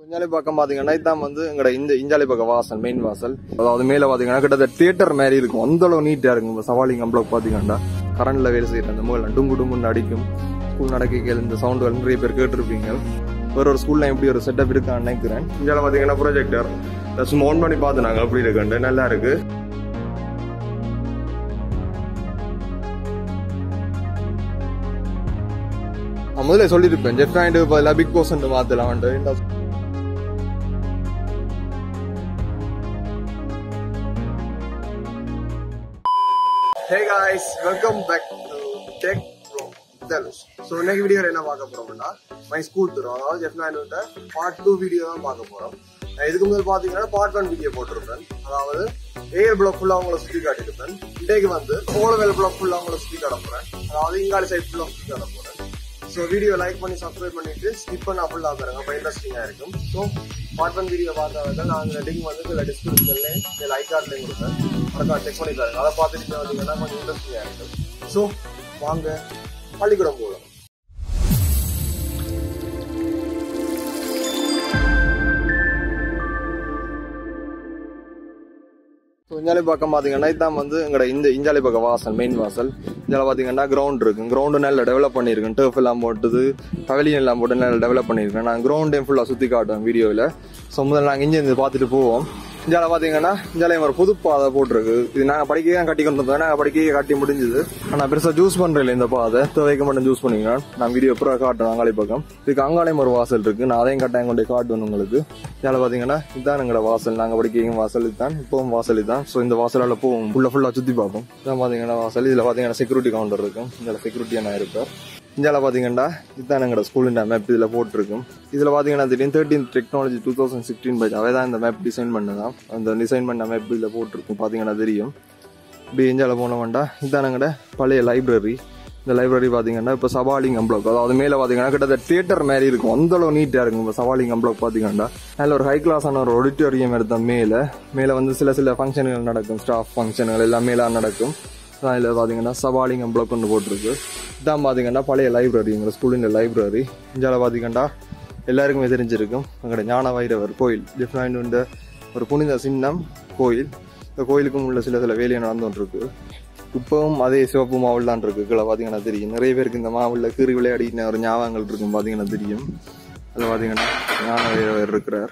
இஞ்சாலை பக்கம் பாத்தீங்கன்னா இதான் வந்து எங்கட இந்த இஞ்சாலை பக்கம் வாசல் மெயின் வாசல் அதாவது மேல பாத்தீங்கன்னா கிட்டத்தட்ட தியேட்டர் மாதிரி இருக்கும் அந்த அளவு நீட்டா இருக்கும் இந்த சவாலிங் அம்பளம் பாத்தீங்கன்னா கரண்ட்ல வேலை செய்யற அந்த மூலம் டுங்கு டுங்குன்னு அடிக்கும் ஸ்கூல் நடக்கைகள் இந்த சவுண்டுகள் நிறைய பேர் கேட்டிருப்பீங்க வேற ஒரு ஸ்கூல்ல எப்படி ஒரு செட்டப் இருக்கான்னு நினைக்கிறேன் இஞ்சால பாத்தீங்கன்னா ப்ரொஜெக்டர் சும்மா ஆன் பண்ணி பார்த்து நாங்க அப்படி இருக்குண்டு நல்லா இருக்கு நான் முதல்ல சொல்லியிருப்பேன் ஜெஃப் ஆயிண்டு பதிலாக பிக் பாஸ் மாத்தலாம் இந்த hey guys welcome back to tech bro Dhanush so இன்னைக்கு வீடியோ என்ன பார்க்க போறோம்னா மை ஸ்கூல் தரும் அதாவது Jaffna Hindu part two video தான் பார்க்க போறோம் நான் இதுக்கு முதல் பார்த்தீங்கன்னா பார்ட் ஒன் வீடியோ போட்டிருப்பேன் அதாவது ஏஎல் பிளாக் ஃபுல்லாக உங்களை சுற்றி காட்டியிருப்பேன் இன்றைக்கு வந்து ஓலவேல் பிளாக் ஃபுல்லாக உங்களை சுற்றி காட்ட போறேன் அதாவது இங்காலி சைட் ஃபுல்லாக சுற்றி காட்ட போறேன் ஸோ வீடியோ லைக் பண்ணி சப்ஸ்கிரைப் பண்ணிட்டு ஸ்கிப் பண்ண ஃபுல்லாக பாருங்க அப்போ இன்ட்ரெஸ்டிங்காக இருக்கும் ஸோ பார்ட் ஒன் வீடியோ பார்த்தவங்க நான் அந்த லிங்க் வந்து இதில் டிஸ்கிரிப்ஷன்லேயும் இல்லை லைக் கார்ட்லேயும் கொடுப்பேன் மறக்காம செக் பண்ணி பாருங்க அதை பார்த்துட்டு வந்தீங்கன்னா கொஞ்சம் இன்ட்ரெஸ்டிங்காக இருக்கும் ஸோ வாங்க பள்ளிக்கூடம் போகலாம் ஸோ இஞ்சாலை பக்கம் பார்த்தீங்கன்னா இதான் வந்து எங்களோட இந்த இஞ்சாலை பக்கம் வாசல் மெயின் வாசல் இதில் பார்த்தீங்கன்னா கிரவுண்ட் இருக்கு கிரவுண்டு நல்லா டெவலப் பண்ணியிருக்கேன் டர்ஃப் எல்லாம் போட்டது பவலியன் எல்லாம் போட்டு நல்லா டெவலப் பண்ணியிருக்கேன் நான் கிரவுண்டையும் ஃபுல்லாக சுற்றி காட்டுவேன் வீடியோவில் ஸோ முதல்ல நாங்கள் இங்கே இருந்து பார்த்துட்டு போவோம் இஞ்சால பார்த்தீங்கன்னா இஞ்சாலை ஒரு புது பாதை போட்டிருக்கு இது நாங்கள் படிக்க தான் கட்டி கொண்டு வந்தோம் நாங்கள் படிக்க கட்டி முடிஞ்சது ஆனால் பெருசாக ஜூஸ் பண்ணுறதில்ல இந்த பாதை தேவைக்கு மட்டும் ஜூஸ் பண்ணிக்கிறேன் நான் வீடியோ அப்புறம் காட்டுறேன் அங்காளி பக்கம் இதுக்கு அங்காளையும் ஒரு வாசல் இருக்கு நான் அதையும் கட்டாயம் கொண்டு போய் காட்டுவேன் உங்களுக்கு இதில் பார்த்தீங்கன்னா இதுதான் எங்களோட வாசல் நாங்கள் படிக்க வாசல் இதுதான் இப்போவும் வாசல் இதுதான் ஸோ இந்த வாசலால் போவோம் ஃபுல்லாக ஃபுல்லாக சுற்றி பார்ப்போம் இதான் பார்த்தீங்கன்னா வாசல் இதில் பார்த்தீங்கன்னா செக்யூரிட்டி கவுண்டர் இருக்கும் இதில் செக்யூரிட்டி நான் இருப்பேன் இந்தியாவில் பார்த்தீங்கன்னா இதுதான் எங்களோட ஸ்கூலின் மேப் இதில் போட்டிருக்கும் இதில் பார்த்தீங்கன்னா திடீர்னு thirteen technology two thousand sixteen by அவை தான் இந்த மேப் டிசைன் பண்ணதான் அந்த டிசைன் பண்ண மேப் இதில் போட்டிருக்கும் பார்த்தீங்கன்னா தெரியும் இப்படி இந்தியாவில் போனவன்டா இதுதான் எங்களோட பழைய லைப்ரரி இந்த லைப்ரரி பார்த்தீங்கன்னா இப்போ சவாலிங்கம் பிளாக் அதாவது மேலே பார்த்தீங்கன்னா கிட்டத்தட்ட தியேட்டர் மாதிரி இருக்கும் அந்த அளவு நீட்டாக இருக்கும் இப்போ சவாலிங்கம் பிளாக் பார்த்தீங்கன்னா அதில் ஒரு ஹை கிளாஸான ஒரு ஆடிட்டோரியம் எடுத்த மேலே மேலே வந்து சில சில ஃபங்க்ஷன்கள் நடக்கும் ஸ்டாஃப் ஃபங்க்ஷன்கள் எல்லாம் மேலே நடக்கும் அதில் பார்த்தீங்கன்னா சவாலிங்கம் பிளாக் ஒன்று போட்டிருக்கு இதான் பார்த்தீங்கன்னா பழைய லைப்ரரி எங்கள் ஸ்கூலின் லைப்ரரி இந்தியாவில் பார்த்தீங்கன்னா எல்லாருக்குமே தெரிஞ்சிருக்கும் எங்களோட ஞான வைரவர் கோயில் டிஃப்ரெண்ட் ஒரு புனித சின்னம் கோயில் இந்த கோயிலுக்கும் உள்ள சில சில வேலையை நடந்துகிட்டு இப்பவும் அதே சிவப்பு மாவுள் தான் இருக்கு கீழே பார்த்தீங்கன்னா தெரியும் நிறைய பேருக்கு இந்த மாவுள்ள கீறி விளையாடின ஒரு ஞாபகங்கள் இருக்கும் பார்த்தீங்கன்னா தெரியும் அதில் பார்த்தீங்கன்னா ஞான வைரவர் இருக்கிறார்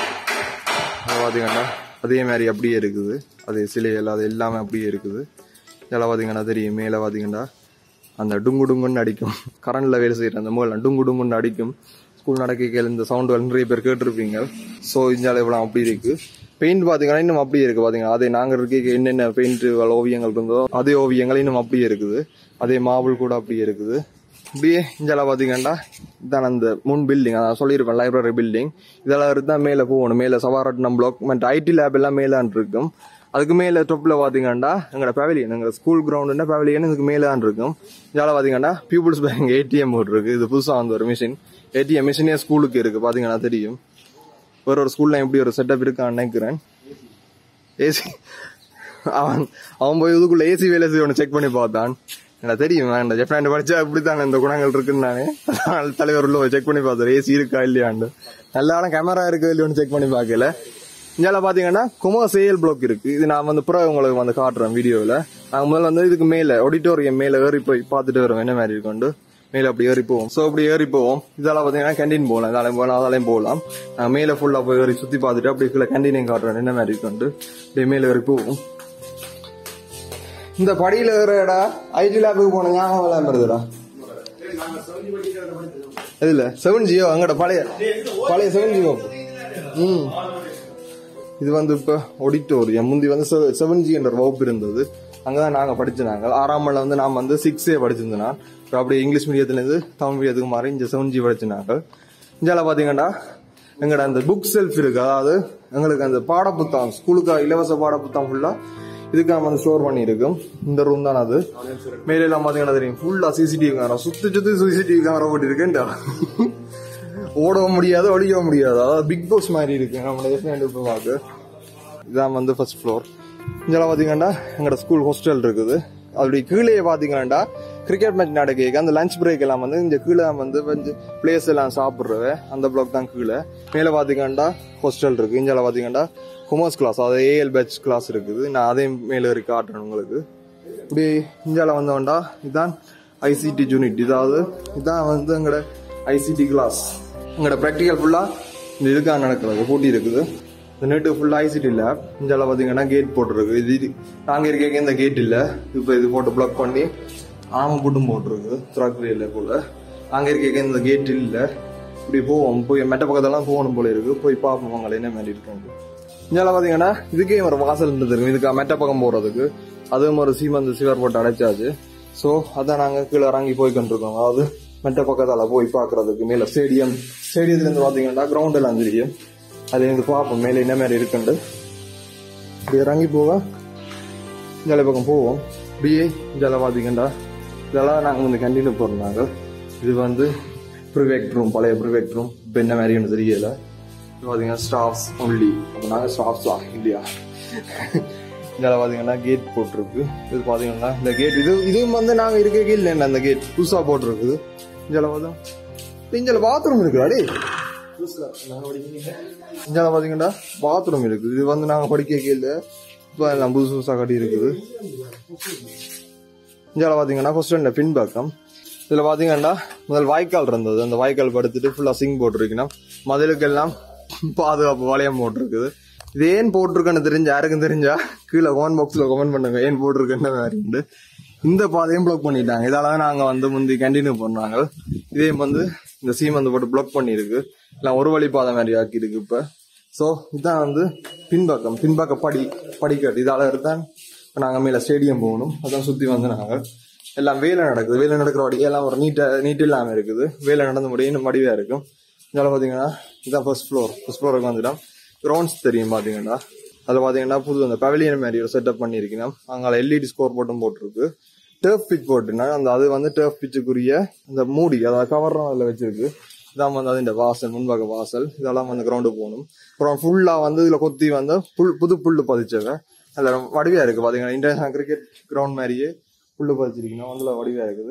அதில் பார்த்தீங்கன்னா அதே மாதிரி அப்படியே இருக்குது அதே சிலைகள் அது எல்லாமே அப்படியே இருக்குது இதெல்லாம் பார்த்தீங்கன்னா தெரியும் மேலே பார்த்தீங்கன்னா அந்த டுங்கு டுங்குன்னு அடிக்கும் கரண்ட்ல வேலை செய்கிற அந்த மூலம் டுங்கு டுங்குன்னு அடிக்கும் ஸ்கூல் நடக்கைகள் இந்த சவுண்டுகள் நிறைய பேர் கேட்டிருப்பீங்க ஸோ இந்தியாவில் இவ்வளோ அப்படி இருக்கு பெயிண்ட் பார்த்தீங்கன்னா இன்னும் அப்படியே இருக்கு பார்த்தீங்கன்னா அதே நாங்கள் இருக்க என்னென்ன பெயிண்ட் ஓவியங்கள் இருந்தோ அதே ஓவியங்கள் இன்னும் அப்படியே இருக்குது அதே மாவுள் கூட அப்படியே இருக்குது இப்படியே இந்தியாவில் பார்த்தீங்கன்னா இதான் அந்த முன் பில்டிங் அதான் சொல்லியிருப்பேன் லைப்ரரி பில்டிங் இதெல்லாம் இருந்தால் மேலே போகணும் மேலே சவாரட்னம் பிளாக் மற்ற ஐடி லேப் எல்லாம் மேலான் இருக்கும் அதுக்கு மேலே டொப்பில் பார்த்தீங்கன்னா எங்களோட பவலியன் எங்கள் ஸ்கூல் கிரவுண்டுன்னா பவலியன் இதுக்கு மேலே தான் இருக்கும் இதால் பார்த்தீங்கன்னா பீப்புள்ஸ் பேங்க் ஏடிஎம் போர்டு இருக்கு இது புதுசாக வந்து ஒரு மிஷின் ஏடிஎம் மிஷினே ஸ்கூலுக்கு இருக்கு பார்த்தீங்கன்னா தெரியும் ஒரு ஒரு ஸ்கூல்ல எப்படி ஒரு செட்டப் இருக்கான்னு நினைக்கிறேன் ஏசி அவன் அவன் போய் இதுக்குள்ள ஏசி வேலை செய்ய செக் பண்ணி பார்த்தான் எனக்கு தெரியும் இந்த ஜெஃப்ராண்ட் படிச்சா இப்படித்தான் இந்த குணங்கள் இருக்குன்னு நானே அதனால தலைவர் உள்ள போய் செக் பண்ணி பார்த்தாரு ஏசி இருக்கா இல்லையாண்டு நல்லா கேமரா இருக்கா இல்லையோன்னு செக் பண்ணி பார்க்கல இந்தியாவில் பார்த்தீங்கன்னா குமார் சேல் பிளாக் இருக்கு இது நான் வந்து புற உங்களுக்கு வந்து காட்டுறேன் வீடியோவில் நாங்கள் முதல்ல வந்து இதுக்கு மேலே ஆடிட்டோரியம் மேலே ஏறி போய் பார்த்துட்டு வரோம் என்ன மாதிரி இருக்குண்டு மேலே அப்படி ஏறி போவோம் ஸோ அப்படி ஏறி போவோம் இதெல்லாம் பார்த்தீங்கன்னா கேண்டீன் போகலாம் இதாலையும் போகலாம் அதாலையும் போகலாம் நாங்கள் மேலே ஃபுல்லாக போய் ஏறி சுற்றி பார்த்துட்டு அப்படி கீழே கேண்டீனையும் காட்டுறோம் என்ன மாதிரி இருக்குண்டு அப்படியே மேலே ஏறி போவோம் இந்த படியில் ஏறடா ஐடி லேபுக்கு போன ஞாபகம் எல்லாம் வருதுடா இதுல செவன் ஜியோ அங்கட பழைய பழைய செவன் ஜியோ ம் இது வந்து இப்போ ஒடிட்டோரியம் முந்தி வந்து செவன் ஜி என்ற வகுப்பு இருந்தது அங்கதான் நாங்க படிச்சிருந்தாங்க ஆறாம் வந்து நான் வந்து சிக்ஸே படிச்சிருந்தேன் இப்போ அப்படியே இங்கிலீஷ் மீடியத்துலேருந்து தமிழ் மீடியத்துக்கு மாறி இங்கே செவன் ஜி படிச்சிருந்தாங்க இந்தியாவில் பார்த்தீங்கன்னா எங்களோட அந்த புக் செல்ஃப் இருக்கு அதாவது எங்களுக்கு அந்த பாடப்புத்தகம் ஸ்கூலுக்கு இலவச பாடப்புத்தகம் ஃபுல்லா இதுக்காக வந்து ஸ்டோர் பண்ணியிருக்கும் இந்த ரூம் தான் அது மேலே எல்லாம் பார்த்தீங்கன்னா தெரியும் ஃபுல்லா சிசிடிவி கேமரா சுத்தி சுத்தி சிசிடிவி கேமரா போட்டிருக்கேன்டா ஓடவும் முடியாது ஒழிக்கவும் முடியாது அதாவது பிக் பாஸ் மாதிரி இருக்கு நம்மளோட எஃப்எண்ட் பார்க்க இதான் வந்து ஃபர்ஸ்ட் ஃப்ளோர் இதெல்லாம் பார்த்தீங்கன்னா எங்களோட ஸ்கூல் ஹாஸ்டல் இருக்குது அப்படி கீழே பாத்தீங்கன்னா கிரிக்கெட் மேட்ச் நடக்க அந்த லஞ்ச் பிரேக் எல்லாம் வந்து இந்த கீழே வந்து கொஞ்சம் பிளேஸ் எல்லாம் சாப்பிடுறவ அந்த பிளாக் தான் கீழே மேல பாத்தீங்கன்னா ஹாஸ்டல் இருக்கு இஞ்சால பாத்தீங்கன்னா கொமர்ஸ் கிளாஸ் அதாவது ஏஎல் பேட்ச் கிளாஸ் இருக்குது நான் அதையும் மேல இருக்கு காட்டுறேன் உங்களுக்கு இப்படி இந்தியாவில் வந்தோம்டா இதுதான் ஐசிடி யூனிட் இதாவது இதான் வந்து எங்களோட ஐசிடி கிளாஸ் எங்களோட ப்ராக்டிக்கல் ஃபுல்லாக இந்த இதுக்காக நடக்கிறது போட்டி இருக்குது இந்த நெட்டு ஃபுல்லாக ஐசிடி லேப் இந்தியாவில் பார்த்தீங்கன்னா கேட் போட்டிருக்கு இது இது நாங்கள் இருக்க இந்த கேட் இல்லை இப்போ இது போட்டு பிளாக் பண்ணி ஆமை போட்டும் போட்டிருக்கு திராக்குறி இல்லை போல நாங்கள் இருக்க இந்த கேட் இல்லை இப்படி போவோம் போய் மெட்ட பக்கத்தெல்லாம் போகணும் போல இருக்கு போய் பார்ப்போம் அவங்களை என்ன மாதிரி இருக்காங்க இந்தியாவில் பார்த்தீங்கன்னா இதுக்கே ஒரு வாசல் இருந்தது இதுக்கு மெட்ட பக்கம் போகிறதுக்கு அதுவும் ஒரு சீமந்து சிவர் போட்டு அடைச்சாச்சு ஸோ அதான் நாங்கள் கீழே இறங்கி போய் கொண்டிருக்கோம் அதாவது மெட்ட பக்கத்தால் போய் பார்க்கறதுக்கு மேலே ஸ்டேடியம் ஸ்டேடியத்துலேருந்து பார்த்தீங்கன்னா கிரவுண்ட் எல்லாம் தெரியும் அது எனக்கு பார்ப்போம் மேலே என்ன மாதிரி இருக்குண்டு இப்படி இறங்கி போக இந்தியால பக்கம் போவோம் இப்படியே இந்தியாவில் பார்த்தீங்கன்னா இதெல்லாம் நாங்கள் வந்து கேண்டீனில் போகிறோம் இது வந்து ப்ரிவேக்ட் ரூம் பழைய ப்ரிவேக்ட் ரூம் இப்போ என்ன மாதிரின்னு தெரியல இது பார்த்தீங்கன்னா ஸ்டாஃப்ஸ் ஒன்லி அப்போ நாங்கள் ஸ்டாஃப்ஸா இல்லையா இதில் பார்த்தீங்கன்னா கேட் போட்டிருக்கு இது பார்த்தீங்கன்னா இந்த கேட் இது இதுவும் வந்து நாங்கள் இருக்க இல்லை அந்த கேட் புதுசாக போட்டிருக்குது இதில் பார்த்தோம் இதில் பாத்ரூம் இருக்குடாடி இதில் பார்த்தீங்கன்னா பாத்ரூம் இருக்குது இது வந்து நாங்கள் படிக்க கீழே இப்போ எல்லாம் புதுசு புதுசாக கட்டி இருக்குது இதில் பார்த்தீங்கன்னா கொஸ்டின் பின்பக்கம் இதில் பார்த்தீங்கன்னா முதல் வாய்க்கால் இருந்தது அந்த வாய்க்கால் படுத்துட்டு ஃபுல்லாக சிங் போட்டிருக்கணும் மதிலுக்கெல்லாம் பாதுகாப்பு வளையம் போட்டிருக்குது இது ஏன் போட்டிருக்கேன்னு தெரிஞ்சு யாருக்கும் தெரிஞ்சா கீழே கமெண்ட் பாக்ஸில் கமெண்ட் பண்ணுங்க ஏன் போட்டிருக்கேன்னு மாதிரிண்டு இந்த பாதையும் பிளாக் பண்ணிட்டாங்க இதால தான் நாங்கள் வந்து முந்தி கண்டினியூ பண்ணாங்க இதே வந்து இந்த சீம் வந்து போட்டு பிளாக் பண்ணியிருக்கு இல்லை ஒரு வழி பாதை மாதிரி ஆக்கியிருக்கு இப்போ ஸோ இதான் வந்து பின்பக்கம் பின்பக்க படி படிக்கட்டு இதால தான் இப்போ நாங்கள் மேலே ஸ்டேடியம் போகணும் அதான் சுற்றி வந்து நாங்கள் எல்லாம் வேலை நடக்குது வேலை நடக்கிற வடி எல்லாம் ஒரு நீட்டா நீட் இல்லாமல் இருக்குது வேலை நடந்து முடியும் இன்னும் மடிவாக இருக்கும் இதெல்லாம் பார்த்தீங்கன்னா இதான் ஃபர்ஸ்ட் ஃப்ளோர் ஃபர்ஸ்ட் ஃப்ளோருக்கு வந்துட்டோம் கிரவுண்ட்ஸ் தெரியும் பார்த்தீங்கன்னா அதில் பார்த்தீங்கன்னா புது அந்த பவிலியன் மாதிரி ஒரு செட்டப் பண்ணியிருக்கணும் அங்கே எல்இடி ஸ்கோர் போட்டும் போட்டிருக்கு டர்ஃப் பிச் போட்டுனா அந்த அது வந்து டர்ஃப் பிச்சுக்குரிய அந்த மூடி அதாவது கவரும் அதில் வச்சிருக்கு இதான் வந்து அது இந்த வாசல் முன்பாக வாசல் இதெல்லாம் வந்து கிரவுண்டு போகணும் அப்புறம் ஃபுல்லாக வந்து இதில் கொத்தி வந்து புல் புது புல்லு பதிச்சவ அதில் வடிவையாக இருக்குது பார்த்தீங்கன்னா இன்டர்நேஷனல் கிரிக்கெட் கிரவுண்ட் மாதிரியே புல்லு பதிச்சிருக்கணும் அதில் வடிவையாக இருக்குது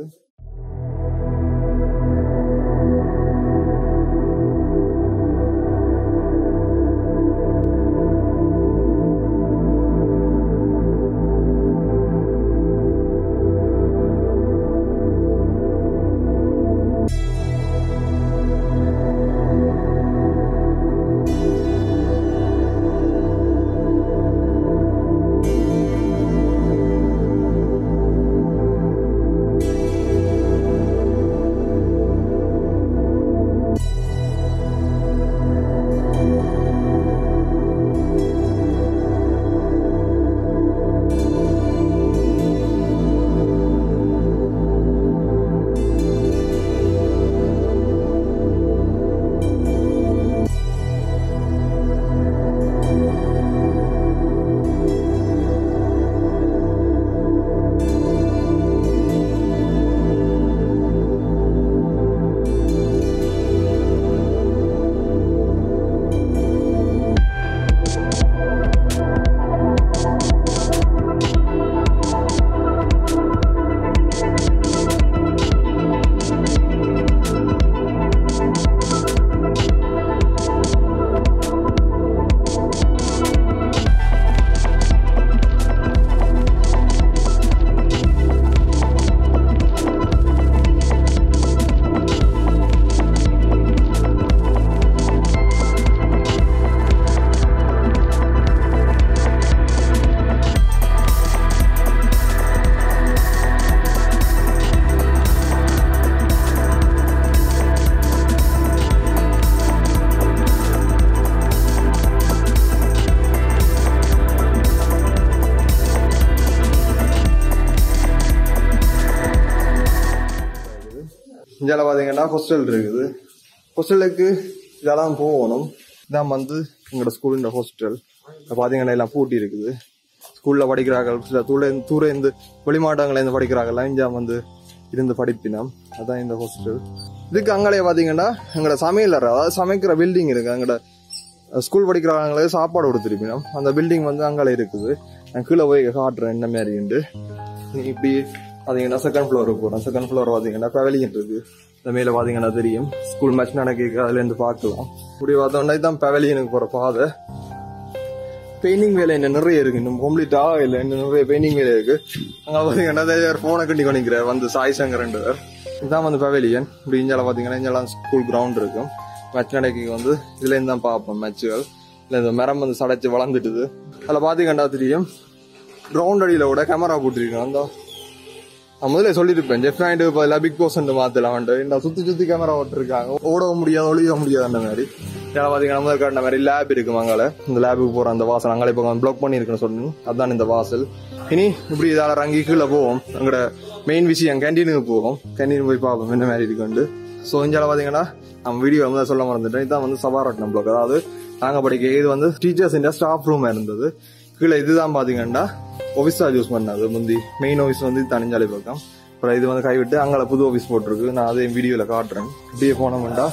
இந்தியாவில் பார்த்தீங்கன்னா ஹாஸ்டல் இருக்குது ஹாஸ்டலுக்கு இதெல்லாம் போகணும் இதான் வந்து எங்களோட ஸ்கூலின் ஹாஸ்டல் பார்த்தீங்கன்னா எல்லாம் பூட்டி இருக்குது ஸ்கூலில் படிக்கிறார்கள் சில தூர தூர இருந்து வெளிமாவட்டங்களில் இருந்து படிக்கிறாங்கல்லாம் இங்கே வந்து இருந்து படிப்பினோம் அதான் இந்த ஹாஸ்டல் இதுக்கு அங்கே பார்த்தீங்கன்னா எங்களோட சமையலறை அதாவது சமைக்கிற பில்டிங் இருக்கு எங்களோட ஸ்கூல் படிக்கிறவங்களுக்கு சாப்பாடு கொடுத்துருப்பினோம் அந்த பில்டிங் வந்து அங்கே இருக்குது நான் கீழே போய் காட்டுறேன் என்ன மாதிரின்ட்டு நீ இப்படி பாத்தீங்கன்னா செகண்ட் ஃப்ளோருக்கு போறோம் செகண்ட் ஃப்ளோர் பாத்தீங்கன்னா பவலியன் இருக்கு இந்த மேல பாத்தீங்கன்னா தெரியும் ஸ்கூல் மேட்ச் நடக்க அதுல இருந்து பார்க்கலாம் இப்படி பார்த்தோம்னா இதுதான் பவலியனுக்கு போற பாதை பெயிண்டிங் வேலை என்ன நிறைய இருக்கு இன்னும் கம்ப்ளீட் ஆகல இன்னும் நிறைய பெயிண்டிங் வேலை இருக்கு அங்க பாத்தீங்கன்னா போனை கட்டி கொண்டிக்கிற வந்து சாய் சங்கர் ரெண்டு பேர் இதுதான் வந்து பவலியன் இப்படி இஞ்சால பாத்தீங்கன்னா இங்கெல்லாம் ஸ்கூல் கிரவுண்ட் இருக்கும் மேட்ச் நடக்க வந்து இதுல இருந்து தான் பார்ப்போம் மேட்சுகள் இல்ல இந்த மரம் வந்து சடைச்சு வளர்ந்துட்டுது அதுல பாத்தீங்கன்னா தெரியும் கிரவுண்ட் அடியில கூட கேமரா போட்டிருக்கோம் அந்த நான் முதல்ல சொல்லியிருப்பேன் ஜெஃப் நாயுடு பதிலாக பிக் பாஸ் மாத்தலாம் இந்த சுத்தி சுத்தி கேமரா ஓட்டிருக்காங்க ஓடவும் முடியாது ஒளிய முடியாது அந்த மாதிரி ஏன்னா பாத்தீங்கன்னா முதல் காட்டின மாதிரி லேப் இருக்கு மங்கால இந்த லேபுக்கு போற அந்த வாசல் அங்கே இப்போ பிளாக் பண்ணிருக்கேன்னு சொல்லணும் அதான் இந்த வாசல் இனி இப்படி இதால இறங்கி கீழே போவோம் எங்களோட மெயின் விஷயம் கேன்டீனுக்கு போவோம் கேன்டீன் போய் பார்ப்போம் என்ன மாதிரி இருக்குண்டு ஸோ இஞ்சால பாத்தீங்கன்னா நம்ம வீடியோ வந்து சொல்ல மறந்துட்டேன் இதான் வந்து சபாரட்னம் பிளாக் அதாவது நாங்க படிக்க இது வந்து டீச்சர்ஸ் ஸ்டாஃப் ரூம் இருந்தது கீழே இதுதான் பாத்தீங்கன்னா ஆஃபீஸா யூஸ் பண்ணது முந்தி மெயின் ஆஃபீஸ் வந்து தனிஞ்சாலை பக்கம் அப்புறம் இது வந்து கைவிட்டு அங்கே புது ஆஃபீஸ் போட்டிருக்கு நான் அதே வீடியோல காட்டுறேன் இப்படியே போனோம்டா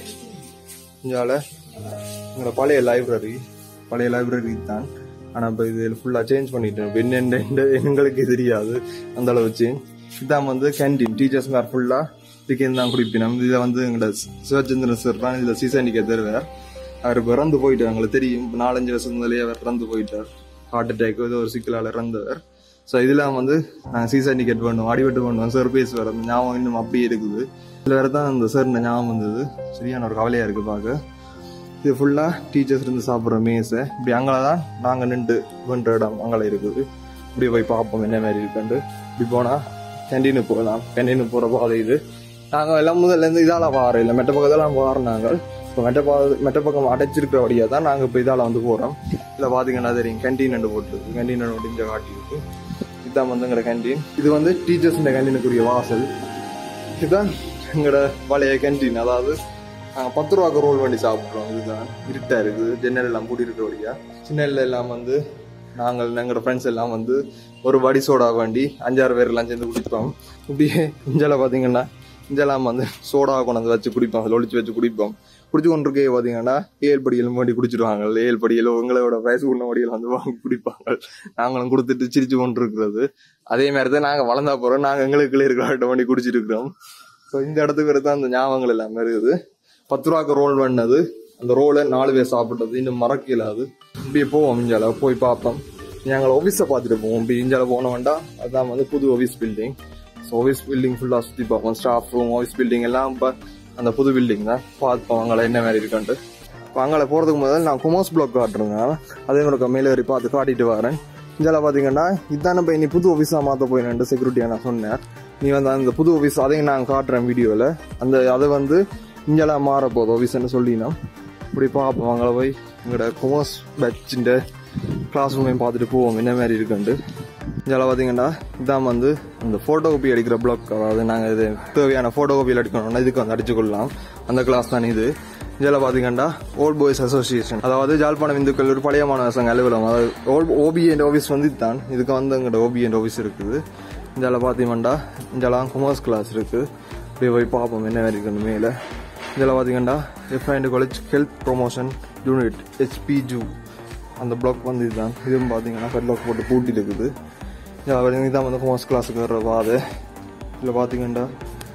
இங்கால எங்களோட பழைய லைப்ரரி பழைய லைப்ரரி தான் ஆனா இப்போ இது ஃபுல்லா சேஞ்ச் பண்ணிட்டேன் இப்ப என்னென்ன எங்களுக்கு தெரியாது அந்த அளவு சேஞ்ச் இதான் வந்து கேன்டீன் டீச்சர்ஸ் மேர் ஃபுல்லா இதுக்கு தான் குடிப்பினோம் இதுல வந்து எங்களோட சிவச்சந்திரன் சார் தான் இதுல சீசனிக்க தருவார் அவர் இறந்து போயிட்டார் எங்களுக்கு தெரியும் நாலஞ்சு வருஷம் முதலே அவர் இறந்து போயிட்டார் ஹார்ட் அட்டாக் ஏதோ ஒரு சிக்கலால் இறந்தவர் ஸோ இதெல்லாம் வந்து நாங்கள் சீசன் டிக்கெட் பண்ணுவோம் அடிபட்டு பண்ணுவோம் சார் பேசுவார் அந்த ஞாபகம் இன்னும் அப்படியே இருக்குது இதில் வேறு தான் அந்த சார் ஞாபகம் வந்தது சரியான ஒரு கவலையாக இருக்குது பார்க்க இது ஃபுல்லாக டீச்சர்ஸ் இருந்து சாப்பிட்ற மேஸை இப்படி அங்கே தான் நாங்கள் நின்று பண்ணுற இடம் அங்கே இருக்குது இப்படி போய் பார்ப்போம் என்ன மாதிரி இருக்குன்ட்டு இப்படி போனால் கேன்டீனுக்கு போகலாம் கேன்டீனுக்கு போகிற பாதை இது நாங்கள் எல்லாம் முதல்ல இருந்து இதால் வாரம் இல்லை மெட்ட பக்கத்தெல்லாம் வாரம் நாங்கள் இப்போ மெட்ட பா மெட்ட பக்கம் அடைச்சிருக்கிற வழியாக தான் நாங்கள் இப்போ இதால் வந்து போகிறோம் இதில் பார்த்தீங்கன்னா தெரியும் கேன்டீன் ரெண்டு போட்டுருக்கு கேன்டீன் ரெண்டு முடிஞ்ச காட்டியிருக்கு இதுதான் வந்து எங்களோட கேன்டீன் இது வந்து டீச்சர்ஸ் கேன்டீனுக்குரிய வாசல் இதுதான் எங்களோட பழைய கேன்டீன் அதாவது நாங்கள் பத்து ரூபாய்க்கு ரோல் பண்ணி சாப்பிட்றோம் இதுதான் இருட்டா இருக்குது ஜன்னல் எல்லாம் பூட்டி இருக்கிற வழியா சின்னல்ல எல்லாம் வந்து நாங்கள் எங்களோட ஃப்ரெண்ட்ஸ் எல்லாம் வந்து ஒரு வடி சோடா வேண்டி அஞ்சாறு பேர் எல்லாம் சேர்ந்து குடிப்போம் இப்படியே இஞ்சல பார்த்தீங்கன்னா இஞ்செல்லாம் வந்து சோடா கொண்டு வச்சு குடிப்போம் அதில் ஒளிச்சு வச்சு குடிப்போம் குடிச்சு கொண்டிருக்கே பார்த்தீங்கன்னா ஏழு படியலும் வேண்டி குடிச்சிருவாங்க ஏழு படியலோ உங்களோட வயசு உள்ள படியில் வந்து வாங்கி குடிப்பாங்க நாங்களும் கொடுத்துட்டு சிரிச்சு கொண்டு இருக்கிறது அதே மாதிரி தான் நாங்கள் வளர்ந்தா போறோம் நாங்கள் எங்களுக்குள்ளே இருக்கிற வேண்டி குடிச்சிட்டு இருக்கிறோம் ஸோ இந்த இடத்துக்கு தான் அந்த ஞாபகங்கள் எல்லாமே இருக்குது பத்து ரூபாய்க்கு ரோல் பண்ணது அந்த ரோலை நாலு பேர் சாப்பிட்டது இன்னும் மறக்க இல்லாது இப்படியே போவோம் இஞ்சால போய் பார்ப்போம் நாங்கள் ஆஃபீஸை பார்த்துட்டு போவோம் இப்படி இஞ்சால போன வேண்டாம் அதான் வந்து புது office building so office building ஃபுல்லாக சுற்றி பார்ப்போம் ஸ்டாஃப் ரூம் ஆஃபீஸ் பில்டிங் எல்லாம் இப்போ அந்த புது பில்டிங் தான் பார்ப்போம் அங்கே என்ன மாதிரி இருக்கான்ட்டு இப்போ அங்கே போகிறதுக்கு முதல்ல நான் குமோஸ் பிளாக் காட்டுறேங்க அதே மாதிரி மேலே ஏறி பார்த்து காட்டிட்டு வரேன் இஞ்சால பார்த்தீங்கன்னா இதான இப்போ நீ புது ஆஃபீஸாக மாற்ற போயினு செக்யூரிட்டியாக நான் சொன்னேன் நீ வந்து அந்த புது ஆஃபீஸ் அதையும் நான் காட்டுறேன் வீடியோவில் அந்த அதை வந்து இங்கெல்லாம் மாற போகுது ஆஃபீஸ்ன்னு சொல்லினா இப்படி பார்ப்போம் அங்கே போய் எங்களோட கொமர்ஸ் பேட்சின்ற கிளாஸ் ரூமையும் பார்த்துட்டு போவோம் என்ன மாதிரி இருக்குன்ட்டு இதில் பார்த்தீங்கன்னா இதான் வந்து இந்த ஃபோட்டோ காப்பி அடிக்கிற பிளாக் அதாவது நாங்கள் இது தேவையான ஃபோட்டோ காப்பியில் அடிக்கணும்னா இதுக்கு வந்து அடிச்சுக்கொள்ளலாம் அந்த கிளாஸ் தான் இது இதில் பார்த்தீங்கன்னா ஓல்ட் பாய்ஸ் அசோசியேஷன் அதாவது ஜாழ்ப்பாணம் இந்து கல்லூரி பழைய மாணவ சங்க அலுவலகம் அதாவது ஓல்ட் ஓபி என்ற ஆஃபீஸ் வந்து இதுதான் இதுக்கு வந்து எங்களோட ஓபி என்ற ஆஃபீஸ் இருக்குது இதில் பார்த்தீங்கன்னா இங்கெல்லாம் கொமர்ஸ் கிளாஸ் இருக்குது இப்படி போய் பார்ப்போம் என்ன மாதிரி இருக்குன்னு மேலே இதில் பார்த்தீங்கன்னா எஃப்ஐண்ட் காலேஜ் ஹெல்த் ப்ரொமோஷன் யூனிட் ஹெச்பி ஜூ அந்த பிளாக் வந்து இதுதான் இதுவும் பார்த்தீங்கன்னா பெட்லாக் போட்டு பூட்டி இருக்குது இதில் இதான் வந்து கொமர்ஸ் கிளாஸுக்கு வர்ற பாதை இதில் பார்த்தீங்கன்னா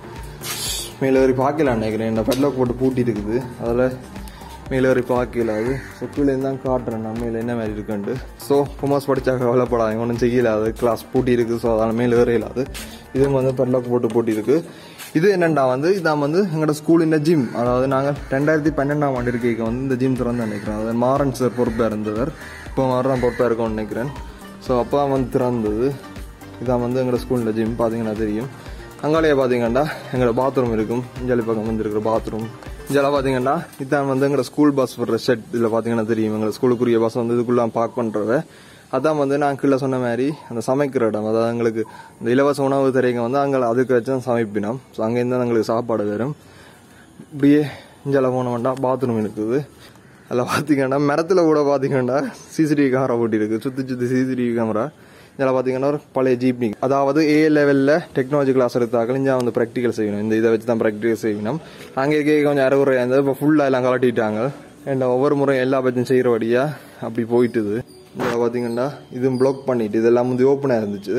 மேலே ஏறி பார்க்கல நினைக்கிறேன் இந்த பெட்லாக் போட்டு பூட்டி இருக்குது அதில் மேலே ஏறி பார்க்கல அது ஸோ கீழே தான் காட்டுறேன் நான் மேலே என்ன மாதிரி இருக்குன்ட்டு ஸோ கொமர்ஸ் படித்தா கவலைப்படாதீங்க ஒன்றும் செய்யல அது கிளாஸ் பூட்டி இருக்குது ஸோ அதனால் மேலே ஏற இல்லாது இதுவும் வந்து பெட்லாக் போட்டு பூட்டி இருக்கு இது என்னண்டா வந்து இதான் வந்து எங்களோட ஸ்கூலின் ஜிம் அதாவது நாங்கள் ரெண்டாயிரத்தி பன்னெண்டாம் ஆண்டு இருக்கைக்கு வந்து இந்த ஜிம் திறந்து நினைக்கிறேன் அது மாறன் சார் பொறுப்பாக இருந்தவர் இப்போ மாறன் பொறுப்பாக இருக்கும்னு நினைக்கிறேன் ஸோ அப்பா வந்து திறந்தது இதான் வந்து எங்களோட ஸ்கூலில் ஜிம் பார்த்தீங்கன்னா தெரியும் அங்காலேயே பார்த்தீங்கன்னா எங்களோட பாத்ரூம் இருக்கும் இஞ்சாலி பக்கம் வந்து இருக்கிற பாத்ரூம் இதில் பார்த்தீங்கன்னா இதான் வந்து எங்களோட ஸ்கூல் பஸ் வர்ற ஷெட் இதில் பார்த்தீங்கன்னா தெரியும் எங்களோட ஸ்கூலுக்குரிய பஸ் வந்து இதுக்குள்ள பார்க் பண்ணுறவ அதான் வந்து நான் கீழே சொன்ன மாதிரி அந்த சமைக்கிற இடம் அதாவது எங்களுக்கு இந்த இலவச உணவு தரைங்க வந்து அங்கே அதுக்கு வச்சு தான் சமைப்பினோம் ஸோ அங்கேருந்து தான் எங்களுக்கு சாப்பாடு வரும் இப்படியே இஞ்சால போன வேண்டாம் பாத்ரூம் இருக்குது அதில் பார்த்தீங்கன்னா மரத்தில் கூட பார்த்தீங்கன்னா சிசிடிவி கேமரா ஓட்டியிருக்கு சுற்றி சுற்றி சிசிடிவி கேமரா இதில் பார்த்தீங்கன்னா ஒரு பழைய ஜீப்னி அதாவது ஏ லெவலில் டெக்னாலஜி கிளாஸ் எடுத்தாக்கள் இங்கே வந்து ப்ராக்டிக்கல் செய்யணும் இந்த இதை வச்சு தான் ப்ராக்டிக்கல் செய்யணும் அங்கே இருக்க கொஞ்சம் அறுகுறையாக இருந்தது இப்போ ஃபுல்லாக எல்லாம் கலட்டிட்டாங்க ஏன்னா ஒவ்வொரு முறையும் எல்லா பட்சம் செய்கிறபடியாக அப்படி போயிட்டுது இதில் பார்த்தீங்கன்னா இதுவும் பிளாக் பண்ணிட்டு இதெல்லாம் வந்து ஓப்பனாக இருந்துச்சு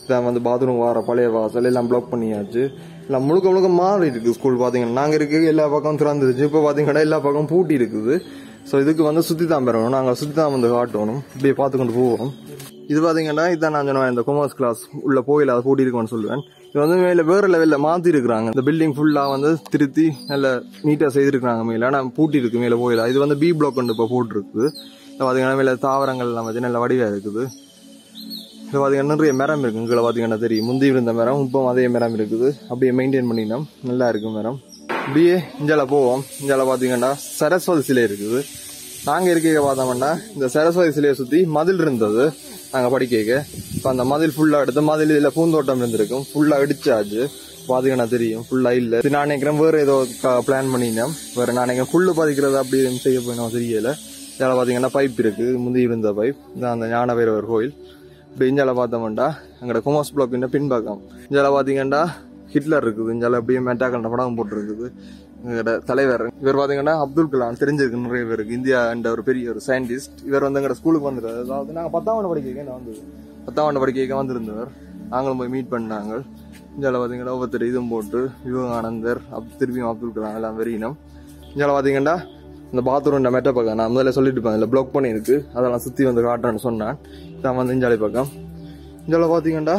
இதான் வந்து பாத்ரூம் வர பழைய வாசல் எல்லாம் பிளாக் பண்ணியாச்சு எல்லாம் முழுக்க முழுக்க மாறி இருக்கு ஸ்கூல் பாத்தீங்கன்னா நாங்க இருக்க எல்லா பக்கம் திறந்துருச்சு இப்போ பாத்தீங்கன்னா எல்லா பக்கம் பூட்டி இருக்குது ஸோ இதுக்கு வந்து சுத்தி தான் பெறணும் நாங்க சுத்தி தான் வந்து காட்டணும் இப்படியே பார்த்து கொண்டு போவோம் இது பாத்தீங்கன்னா இதான் நான் சொன்னேன் இந்த கொமர்ஸ் கிளாஸ் உள்ள போயில அதை பூட்டி இருக்கும்னு சொல்லுவேன் இது வந்து மேல வேற லெவல்ல மாத்தி இருக்கிறாங்க இந்த பில்டிங் ஃபுல்லா வந்து திருத்தி நல்ல நீட்டா செய்திருக்காங்க மேல ஆனா பூட்டி இருக்கு மேல போயில இது வந்து பி பிளாக் கொண்டு இப்போ போட்டிருக்கு இது பாத்தீங்கன்னா மேல தாவரங்கள் எல்லாம் வச்சு நல்ல வடிவா இருக்குது இது பாத்தீங்கன்னா நிறைய மரம் இருக்கு இங்கே பாத்தீங்கன்னா தெரியும் முந்தி இருந்த மரம் இப்போ அதே மரம் இருக்குது அப்படியே மெயின்டைன் பண்ணினோம் நல்லா இருக்கு மரம் அப்படியே இஞ்சால போவோம் இஞ்சால பாத்தீங்கன்னா சரஸ்வதி சிலை இருக்குது நாங்க இருக்க பார்த்தோம்னா இந்த சரஸ்வதி சிலையை சுத்தி மதில் இருந்தது நாங்க படிக்க இப்போ அந்த மதில் ஃபுல்லா எடுத்து மதில் இதுல பூந்தோட்டம் இருந்திருக்கும் ஃபுல்லா இடிச்சாச்சு பாத்தீங்கன்னா தெரியும் ஃபுல்லா இல்ல இது நான் நினைக்கிறேன் வேற ஏதோ பிளான் பண்ணினேன் வேற நான் நினைக்கிறேன் புல்லு பதிக்கிறது அப்படி செய்ய போயினோம் தெரியல இதில் பாத்தீங்கன்னா பைப் இருக்கு முந்தி இருந்த பைப் இதான் அந்த ஞான பைரவர் கோயில் இப்படி இஞ்சால பார்த்தோம்டா எங்களோட குமாஸ் பிளாக் இன்னும் பின்பக்கம் இஞ்சால பாத்தீங்கன்னா ஹிட்லர் இருக்குது இஞ்சால அப்படியே மெட்டாக்கண்ட படம் போட்டிருக்குது எங்களோட தலைவர் இவர் பாத்தீங்கன்னா அப்துல் கலாம் தெரிஞ்சிருக்கு நிறைய பேருக்கு இந்தியா என்ற ஒரு பெரிய ஒரு சயின்டிஸ்ட் இவர் வந்து எங்களோட ஸ்கூலுக்கு வந்துருக்காரு அதாவது நாங்க பத்தாம் ஆண்டு படிக்க நான் வந்து பத்தாம் ஆண்டு படிக்க வந்திருந்தவர் நாங்களும் போய் மீட் பண்ணாங்க இஞ்சால பாத்தீங்கன்னா ஒவ்வொருத்தர் இதுவும் போட்டு விவேகானந்தர் அப் திருப்பியும் அப்துல் கலாம் எல்லாம் வெறியினம் இஞ்சால பாத்தீங்கன்னா இந்த பாத்ரூம் இந்த மெட்ட பக்கம் நான் முதல்ல சொல்லிட்டு இருப்பேன் இதில் பிளாக் பண்ணியிருக்கு அதெல்லாம் சுற்றி வந்து காட்டுறேன்னு சொன்னேன் இதான் வந்து இஞ்சாலி பக்கம் இஞ்சால பார்த்தீங்கன்னா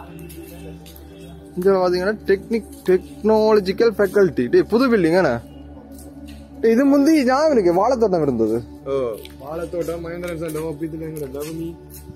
இஞ்சால பார்த்தீங்கன்னா டெக்னிக் டெக்னாலஜிக்கல் ஃபேக்கல்ட்டி டே புது பில்டிங் என்ன டேய், இது முந்தி ஞாபகம் இருக்கு வாழைத்தோட்டம் இருந்தது ஓ வாழைத்தோட்டம் மகேந்திரன் சார் லோ பீத்துல லவனி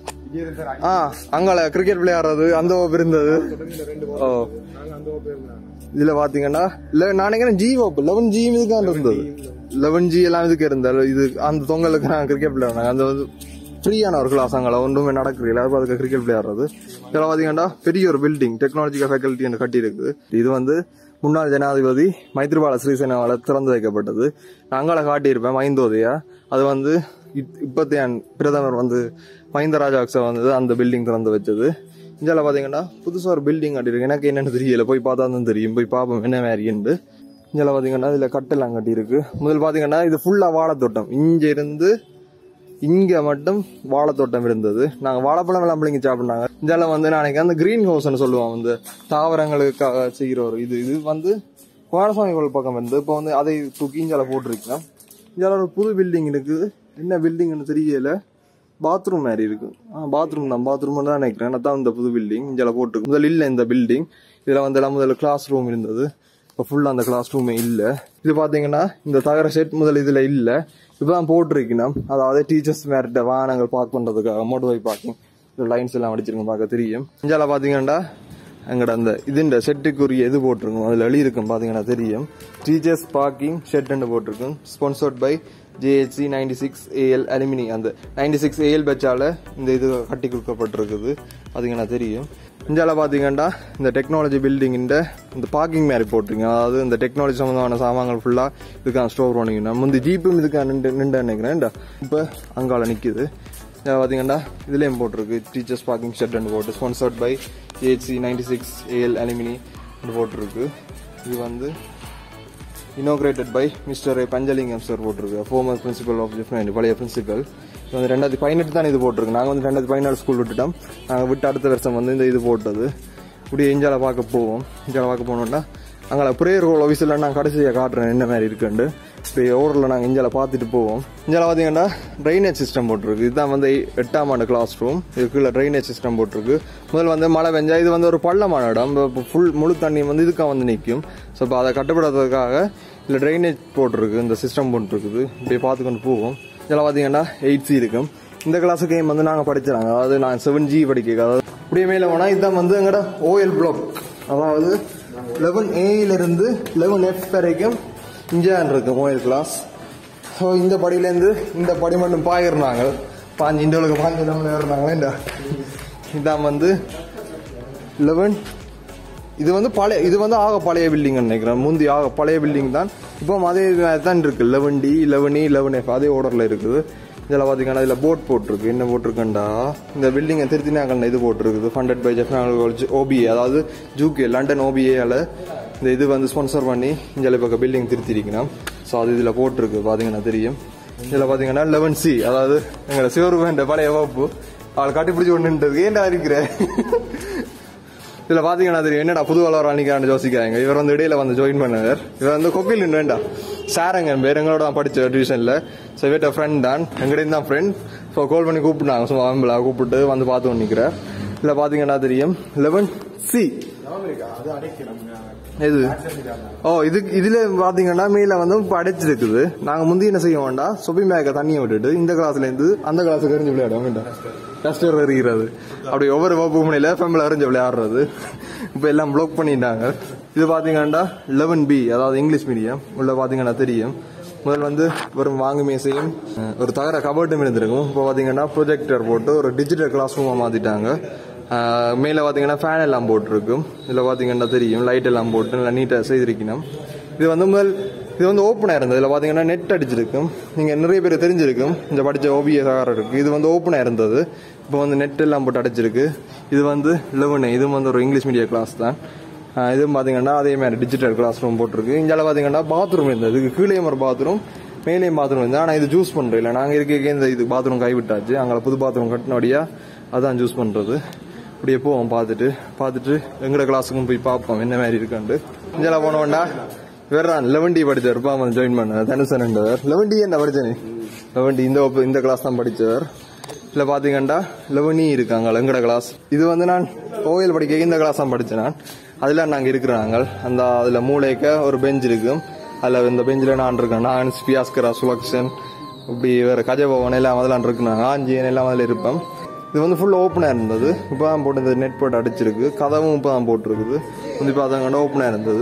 ஆ அங்கால கிரிக்கெட் விளையாடுறது அந்த வகுப்பு இருந்தது ரெண்டு ஓ நாங்க அந்த ஓப்பே இருந்தாங்க இதுல பாத்தீங்கன்னா இல்ல நான் நினைக்கிறேன் ஜி வகுப்பு லெவன் ஜி இதுக்கான இருந்தது லெவன் ஜி எல்லாம் இதுக்கு இருந்தது இது அந்த தொங்கலுக்கு நான் கிரிக்கெட் விளையாடுறாங்க அந்த வந்து ஃப்ரீயான ஒரு கிளாஸ் அங்கே ஒன்றுமே நடக்கிறீங்களா அப்போ அதுக்கு கிரிக்கெட் விளையாடுறது இதில் பார்த்தீங்கன்னா பெரிய ஒரு பில்டிங் டெக்னாலஜிக்கல் ஃபேக்கல்ட்டி என்று கட்டியிருக்கு இது வந்து முன்னாள் ஜனாதிபதி மைத்ரிபால சிறிசேனாவால் திறந்து வைக்கப்பட்டது நான் அங்கால காட்டியிருப்பேன் மைந்தோதையா அது வந்து இப்- இப்பத்தைய பிரதமர் வந்து மஹிந்த ராஜபக்ச வந்து அந்த பில்டிங் திறந்து வச்சது இந்தியாவில் பார்த்தீங்கன்னா புதுசாக ஒரு பில்டிங் கட்டியிருக்கு எனக்கு என்னன்னு தெரியல போய் பார்த்தா தான் தெரியும் போய் பார்ப்போம் என்ன மாதிரின்னு இதில் பார்த்தீங்கன்னா இதில் கட்டெல்லாம் கட்டியிருக்கு முதல் பார்த்தீங்கன்னா இது ஃபுல்லாக வாழைத்தோட்டம் இங்க இருந்து இங்க மட்டும் வாழைத்தோட்டம் இருந்தது நாங்க வாழைப்பழம் எல்லாம் பிள்ளைங்க சாப்பிட்டாங்க இதில் வந்து நாளைக்கு அந்த கிரீன் ஹவுஸ்னு சொல்லுவோம் இந்த தாவரங்களுக்காக செய்கிற ஒரு இது இது வந்து குமாரசாமி கோவில் பக்கம் இருந்து இப்போ வந்து அதை தூக்கி இஞ்சால போட்டிருக்கேன் இதில் ஒரு புது பில்டிங் இருக்குது என்ன பில்டிங்னு தெரியல பாத்ரூம் மாதிரி இருக்கு ஆ பாத்ரூம் தான் பாத்ரூம் தான் நினைக்கிறேன் அதான் இந்த புது பில்டிங் இதில் போட்டிருக்கு முதல்ல இல்லை இந்த பில்டிங் இதில் வந்து எல்லாம் முதல்ல கிளாஸ் ரூம் இருந்தது இப்போ ஃபுல்லாக அந்த கிளாஸ் ரூமே இல்லை இது பார்த்தீங்கன்னா இந்த தகர செட் முதல்ல இதில் இல்லை இப்பதான் போட்டிருக்கணும் அதாவது டீச்சர்ஸ் மேரிட்ட வாகனங்கள் பார்க் பண்ணுறதுக்காக மோட்டர் பைக் பார்க்கிங் லைன்ஸ் எல்லாம் அடிச்சிருக்கோம் பார்க்க தெரியும் இந்தியாவில் பார்த்தீங்கன்னா எங்கட அந்த இதுண்ட செட்டுக்குரிய இது போட்டிருக்கும் அதில் எழுதியிருக்கும் பார்த்தீங்கன்னா தெரியும் டீச்சர்ஸ் பார்க்கிங் ஷெட்னு போட்டிருக்கும் sponsored by JHC ninety six AL alumni அந்த நைன்டி சிக்ஸ் ஏஎல் பேச்சால இந்த இது கட்டி கொடுக்கப்பட்டிருக்குது பார்த்தீங்கன்னா தெரியும் இந்தியாவில் பார்த்தீங்கன்னா இந்த டெக்னாலஜி பில்டிங்கின்ற இந்த பார்க்கிங் மாதிரி போட்டிருங்க அதாவது இந்த டெக்னாலஜி சம்மந்தமான சாமான்கள் ஃபுல்லாக இதுக்கான ஸ்டோர் பண்ணிக்கணும் முந்தி ஜீப்பும் இதுக்கான நின்று நின்று நினைக்கிறேன் இப்போ அங்கால நிற்கிது பார்த்தீங்கன்னா இதுலேயும் போட்டிருக்கு டீச்சர்ஸ் பார்க்கிங் ஷெட்னு போட்டு sponsored by AHC ninety six AL alumni போட்டிருக்கு இது வந்து inaugurated by mister Panchalingam sir போட்டிருக்கு ஃபோமர் பிரின்சிபல் ஆஃப் டிஃபரெண்ட் பழைய பிரின்சிபல் இது வந்து ரெண்டாயிரத்தி பதினெட்டு தான் இது போட்டிருக்கு நாங்கள் வந்து ரெண்டாயிரத்தி பதினாலு ஸ்கூல் விட்டுட்டோம் நாங்கள் விட்டு அடுத்த வருஷம் வந்து இந்த இது போட்டது இப்படி இஞ்சால பார்க்க போவோம் இஞ்சால பார்க்க போனோம்னா அங்கே ப்ரேயர் ஹோல் ஆஃபீஸில் நான் கடைசியாக காட்டுறேன் என்ன மாதிரி இருக்குண்டு இப்போ ஓவரில் நாங்கள் இஞ்சால பார்த்துட்டு போவோம் இஞ்சால பார்த்தீங்கன்னா ட்ரைனேஜ் சிஸ்டம் போட்டிருக்கு இதுதான் வந்து எட்டாம் ஆண்டு கிளாஸ் ரூம் இதுக்குள்ள ட்ரைனேஜ் சிஸ்டம் போட்டிருக்கு முதல்ல வந்து மழை பெஞ்சா இது வந்து ஒரு பள்ளமான இடம் இப்போ ஃபுல் முழு தண்ணி வந்து இதுக்காக வந்து நிற்கும் ஸோ இப்போ அதை கட்டுப்படுறதுக்காக இல்லை ட்ரைனேஜ் போட்டிருக்கு இந்த சிஸ்டம் போட்டிருக்குது இப்படி பார்த்துக்கொண்டு போவோம் இதில் பார்த்தீங்கன்னா எயிட் சி இருக்கும் இந்த கிளாஸுக்கு வந்து நாங்கள் படிச்சிடாங்க அதாவது நான் செவன் ஜி படிக்க அதாவது அப்படியே மேலே போனால் இதுதான் வந்து எங்கட ஓஎல் பிளாக் அதாவது லெவன் ஏயிலிருந்து லெவன் எஃப் வரைக்கும் இஞ்சான் இருக்கு ஓஎல் கிளாஸ் ஸோ இந்த படியிலேருந்து இந்த படி மட்டும் பாயிருந்தாங்க பாஞ்சு இண்டோலுக்கு பாஞ்சு நம்ம ஏறினாங்களே இந்த இதான் வந்து லெவன் இது வந்து பழைய இது வந்து ஆக பழைய பில்டிங் நினைக்கிறேன் முந்தி ஆக பழைய பில்டிங் தான் இப்போ அதே மாதிரி தான் இருக்கு eleven D eleven E eleven F அதே ஆர்டரில் இருக்குது இதில் பார்த்தீங்கன்னா இதில் போர்ட் போட்டிருக்கு என்ன போட்டிருக்கேன்டா இந்த பில்டிங்கை திருத்தினாக்கண்ண இது போட்டிருக்குது ஃபண்டட் பை ஜெஃப்னாலஜி ஓபிஏ அதாவது ஜூகே லண்டன் ஓபிஏல இந்த இது வந்து ஸ்பான்சர் பண்ணி இங்கே பக்கம் பில்டிங் திருத்திருக்கணும் ஸோ அது இதில் போட்டிருக்கு பார்த்தீங்கன்னா தெரியும் இதில் பார்த்தீங்கன்னா லெவன் சி அதாவது எங்களை சிவருபேண்ட பழைய வகுப்பு அவள் கட்டிப்பிடிச்சு ஒன்றுன்றது ஏன்டா இருக்கிற இதுல பாத்தீங்கன்னா தெரியும் என்னடா புது வளர அன்னைக்கான யோசிக்கிறாங்க இவர் வந்து இடையில வந்து ஜாயின் பண்ணவர் இவர் வந்து கொக்கில் வேண்டாம் சாரங்க பேர் எங்களோட தான் படிச்ச டிவிஷன்ல ஸோ இவர்கிட்ட ஃப்ரெண்ட் தான் எங்கடையும் தான் ஃப்ரெண்ட் ஸோ கால் பண்ணி கூப்பிட்டாங்க சும்மா அவங்கள கூப்பிட்டு வந்து பார்த்து நிற்கிறார் இதுல பாத்தீங்கன்னா தெரியும் லெவன் சி அது அடைக்கிறோம் இது ஓ இது இதுல பாத்தீங்கன்னா மேல வந்து இப்ப அடைச்சிருக்குது நாங்க முந்தி என்ன செய்ய வேண்டாம் சொபி மேக்க தண்ணியை விட்டுட்டு இந்த கிளாஸ்ல இருந்து அந்த கிளாஸுக்கு எறிஞ்சு விளையாட வேண்டாம் டஸ்டர் எறிகிறது அப்படி ஒவ்வொரு வகுப்பு முனையில ஃபேமிலி எறிஞ்சு விளையாடுறது இப்ப எல்லாம் ப்ளாக் பண்ணிட்டாங்க இது பாத்தீங்கன்னா லெவன் பி அதாவது இங்கிலீஷ் மீடியம் உள்ள பாத்தீங்கன்னா தெரியும் முதல் வந்து வெறும் வாங்கு மேசையும் அஹ், ஒரு தகர கபர்ட்டும் இருந்திருக்கும் இப்போ பாத்தீங்கன்னா ப்ரொஜெக்டர் போட்டு ஒரு டிஜிட்டல் கிளாஸ் ரூமா மாத்திட்டாங்க ஆஹ் மேல பாத்தீங்கன்னா ஃபேன் எல்லாம் போட்டிருக்கும் இதுல பாத்தீங்கன்னா தெரியும் லைட் எல்லாம் போட்டு நல்லா நீட்டா செய்திருக்கணும் இது வந்து முதல் இது வந்து ஓப்பனா இருந்தது இதுல பாத்தீங்கன்னா நெட் அடிச்சிருக்கும் நீங்க நிறைய பேர் தெரிஞ்சிருக்கும் இந்த படிச்ச ஓபிஎஸ் ஆகாரம் இருக்கு இது வந்து ஓப்பனா இருந்தது இப்போ வந்து நெட் எல்லாம் போட்டு அடைச்சிருக்கு இது வந்து லெவனு இது வந்து ஒரு இங்கிலீஷ் மீடியம் கிளாஸ் தான் ஆஹ் இதுவும் பாத்தீங்கன்னா அதே மாதிரி டிஜிட்டல் கிளாஸ் ரூம் போட்டிருக்கு இங்கால பாத்தீங்கன்னா பாத்ரூம் இருந்தது இதுக்கு கீழே ஒரு பாத்ரூம் மேலேயும் பாத்ரூம் இருந்தது ஆனா இது ஜூஸ் பண்றோம் இல்ல நாங்க இருக்க இந்த இது பாத்ரூம் கைவிட்டாச்சு அங்கே புது பாத்ரூம் கட்டினபடியா அதான் ஜூஸ் பண்றது அப்படியே போவோம் பார்த்துட்டு பார்த்துட்டு எங்கட கிளாஸுக்கும் போய் பார்ப்போம் என்ன மாதிரி இருக்காண்டு இங்கெல்லாம் போனோம்டா வேறான் லெவன்டி படிச்சவர் பாமன் ஜாயின் பண்ண தனுசன் என்றவர் லெவன்டி என்ன படிச்சனே லெவன்டி இந்த வகுப்பு- இந்த கிளாஸ் தான் படிச்சவர் இதுல பாத்தீங்கன்னா லெவனி இருக்காங்க எங்கட கிளாஸ் இது வந்து நான் கோவில் படிக்க இந்த கிளாஸ் தான் படிச்சேன் நான் அதுல நாங்க இருக்கிறாங்க அந்த அதுல மூளைக்க ஒரு பெஞ்ச் இருக்கும் அதுல இந்த பெஞ்சில் நான் இருக்கேன் நான் பியாஸ்கரா சுலக்ஷன் இப்படி வேற கஜபவன் எல்லாம் அதெல்லாம் இருக்கு நான் ஆஞ்சியன் எல்லாம் அதில் இருப்பேன் இது வந்து ஃபுல் ஓப்பனாக இருந்தது இப்போ தான் போட்டு இந்த நெட் போட்டு அடிச்சிருக்கு கதவும் இப்போ தான் போட்டிருக்குது வந்து பார்த்தீங்கன்னா ஓப்பனாக இருந்தது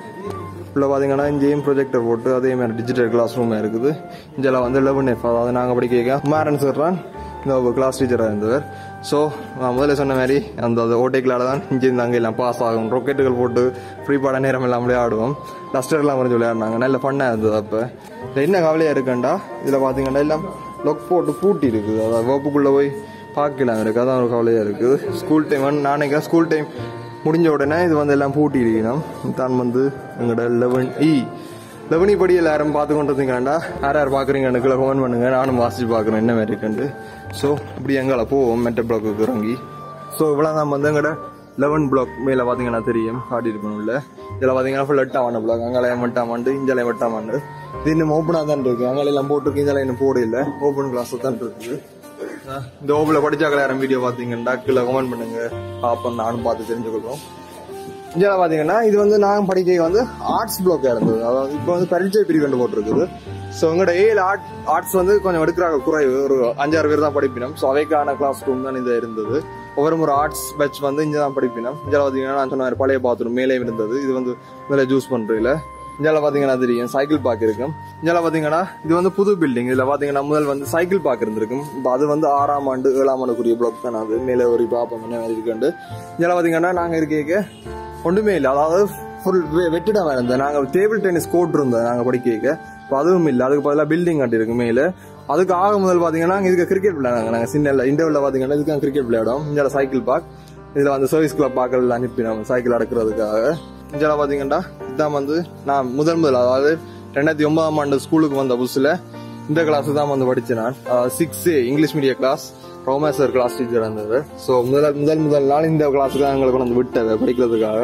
உள்ள பார்த்தீங்கன்னா இங்கேயும் ப்ரொஜெக்டர் போட்டு அதே மாதிரி டிஜிட்டல் கிளாஸ் ரூமாக இருக்குது இங்கெல்லாம் வந்து லெவன் எஃப் அதாவது நாங்கள் படிக்க மாரன் சார் தான் இந்த ஒரு கிளாஸ் டீச்சராக இருந்தவர் ஸோ நான் முதல்ல சொன்ன மாதிரி அந்த அது ஓட்டைக்களால தான் இங்கேருந்து அங்கே எல்லாம் பாஸ் ஆகும் ராக்கெட்டுகள் போட்டு ஃப்ரீ பாட நேரம் எல்லாம் விளையாடுவோம் டஸ்டர்லாம் கொஞ்சம் விளையாடினாங்க நல்ல ஃபன்னாக இருந்தது அப்போ இதில் என்ன கவலையாக இருக்குண்டா இதில் பார்த்தீங்கன்னா எல்லாம் லொக் போட்டு பூட்டி இருக்குது அதாவது வகுப்புக்குள்ளே போய் பார்க்கலாம் இருக்கு அதான் ஒரு கவலையாக இருக்குது ஸ்கூல் டைம் வந்து நாளைக்கு ஸ்கூல் டைம் முடிஞ்ச உடனே இது வந்து எல்லாம் பூட்டி இருக்கணும் தான் வந்து எங்களோட லெவன் இ லெவனி படி எல்லாரும் பார்த்து கொண்டு இருந்தீங்கடா யார் யார் பார்க்குறீங்க எனக்கு ஃபோன் பண்ணுங்க நானும் வாசிச்சு பார்க்குறேன் என்ன மாதிரி இருக்குன்ட்டு ஸோ இப்படி எங்களை போவோம் மெட்ட பிளாக்கு இறங்கி ஸோ இவ்வளோ தான் வந்து எங்கட லெவன் பிளாக் மேலே பார்த்தீங்கன்னா தெரியும் காட்டி இருக்கணும்ல இதில் பார்த்தீங்கன்னா ஃபுல் எட்டாமான பிளாக் அங்காலையும் மட்டாமாண்டு இஞ்சாலையும் மட்டாமாண்டு இது இன்னும் ஓப்பனாக தான் இருக்கு அங்கால எல்லாம் போட்டிருக்கு இஞ்சாலையும் இன்னும் போட இல்லை ஓப்பன் கிளாஸ் தான் இருக்குது அஹ் இந்த ஓப்பில் படிச்சாக்கள் யாரும் வீடியோ பார்த்தீங்கன்னா கீழே கமெண்ட் பண்ணுங்க பார்ப்போம் நானும் பார்த்து தெரிஞ்சுக்கிறோம் இங்கே பார்த்தீங்கன்னா இது வந்து நான் படிக்க வந்து ஆர்ட்ஸ் பிளாக்காக இருந்தது அதாவது இப்போ வந்து பரீட்சை பிரிவு போட்டிருக்குது ஸோ உங்களோட ஏழு ஆர்ட் ஆர்ட்ஸ் வந்து கொஞ்சம் எடுக்கிறாங்க குறைவு ஒரு அஞ்சாறு பேர் தான் படிப்பினோம் ஸோ அவைக்கான கிளாஸ் ரூம் தான் இது இருந்தது ஒவ்வொரு ஒரு ஆர்ட்ஸ் பேட்ச் வந்து இங்கே தான் படிப்பினோம் இங்கே பார்த்தீங்கன்னா நான் சொன்ன மாதிரி பழைய பாத்ரூம் மேலே இருந்தது இது வந்து மேலே ஜூஸ் பண்ணுறதுல இந்தியாவில் பார்த்தீங்கன்னா தெரியும் சைக்கிள் பார்க் இருக்கும் இந்தியாவில் பார்த்தீங்கன்னா இது வந்து புது பில்டிங் இதில் பார்த்தீங்கன்னா முதல் வந்து சைக்கிள் பார்க் இருந்திருக்கும் இப்போ அது வந்து ஆறாம் ஆண்டு ஏழாம் ஆண்டுக்குரிய பிளாக் தான் அது மேலே ஒரு பார்ப்போம் என்ன மாதிரி இருக்குண்டு இந்தியாவில் பார்த்தீங்கன்னா நாங்கள் இருக்க ஒன்றுமே இல்லை அதாவது ஃபுல் வெட்டிடம் இருந்தது நாங்கள் டேபிள் டென்னிஸ் கோர்ட் இருந்தது நாங்கள் படிக்க இப்போ அதுவும் இல்லை அதுக்கு பதிலாக பில்டிங் கட்டிருக்கு மேலே அதுக்கு ஆக முதல் பார்த்தீங்கன்னா இதுக்கு கிரிக்கெட் விளையாடுங்க நாங்கள் சின்ன இண்டர்வில் பார்த்தீங்கன்னா இதுக்கு கிரிக்கெட் விளையாடும் இந்தியாவில் சைக்கிள் பார்க் இதில் வந்து சர்வீஸ் கிளப் பார்க்கல அனுப்பி நம்ம சைக்கிள் அடக்கிறதுக்காக இந்தியாவில் பார்த்தீங்கன்னா இதான் வந்து நான் முதல் முதல் அதாவது ரெண்டாயிரத்தி ஒன்பதாம் ஆண்டு ஸ்கூலுக்கு வந்த புதுசில் இந்த கிளாஸ் தான் வந்து படித்தேன் நான் six English medium class Romesh sir class teacher இருந்தது ஸோ முதல் முதல் முதல் நாள் இந்த கிளாஸுக்கு தான் எங்களுக்கு வந்து விட்டது படிக்கிறதுக்காக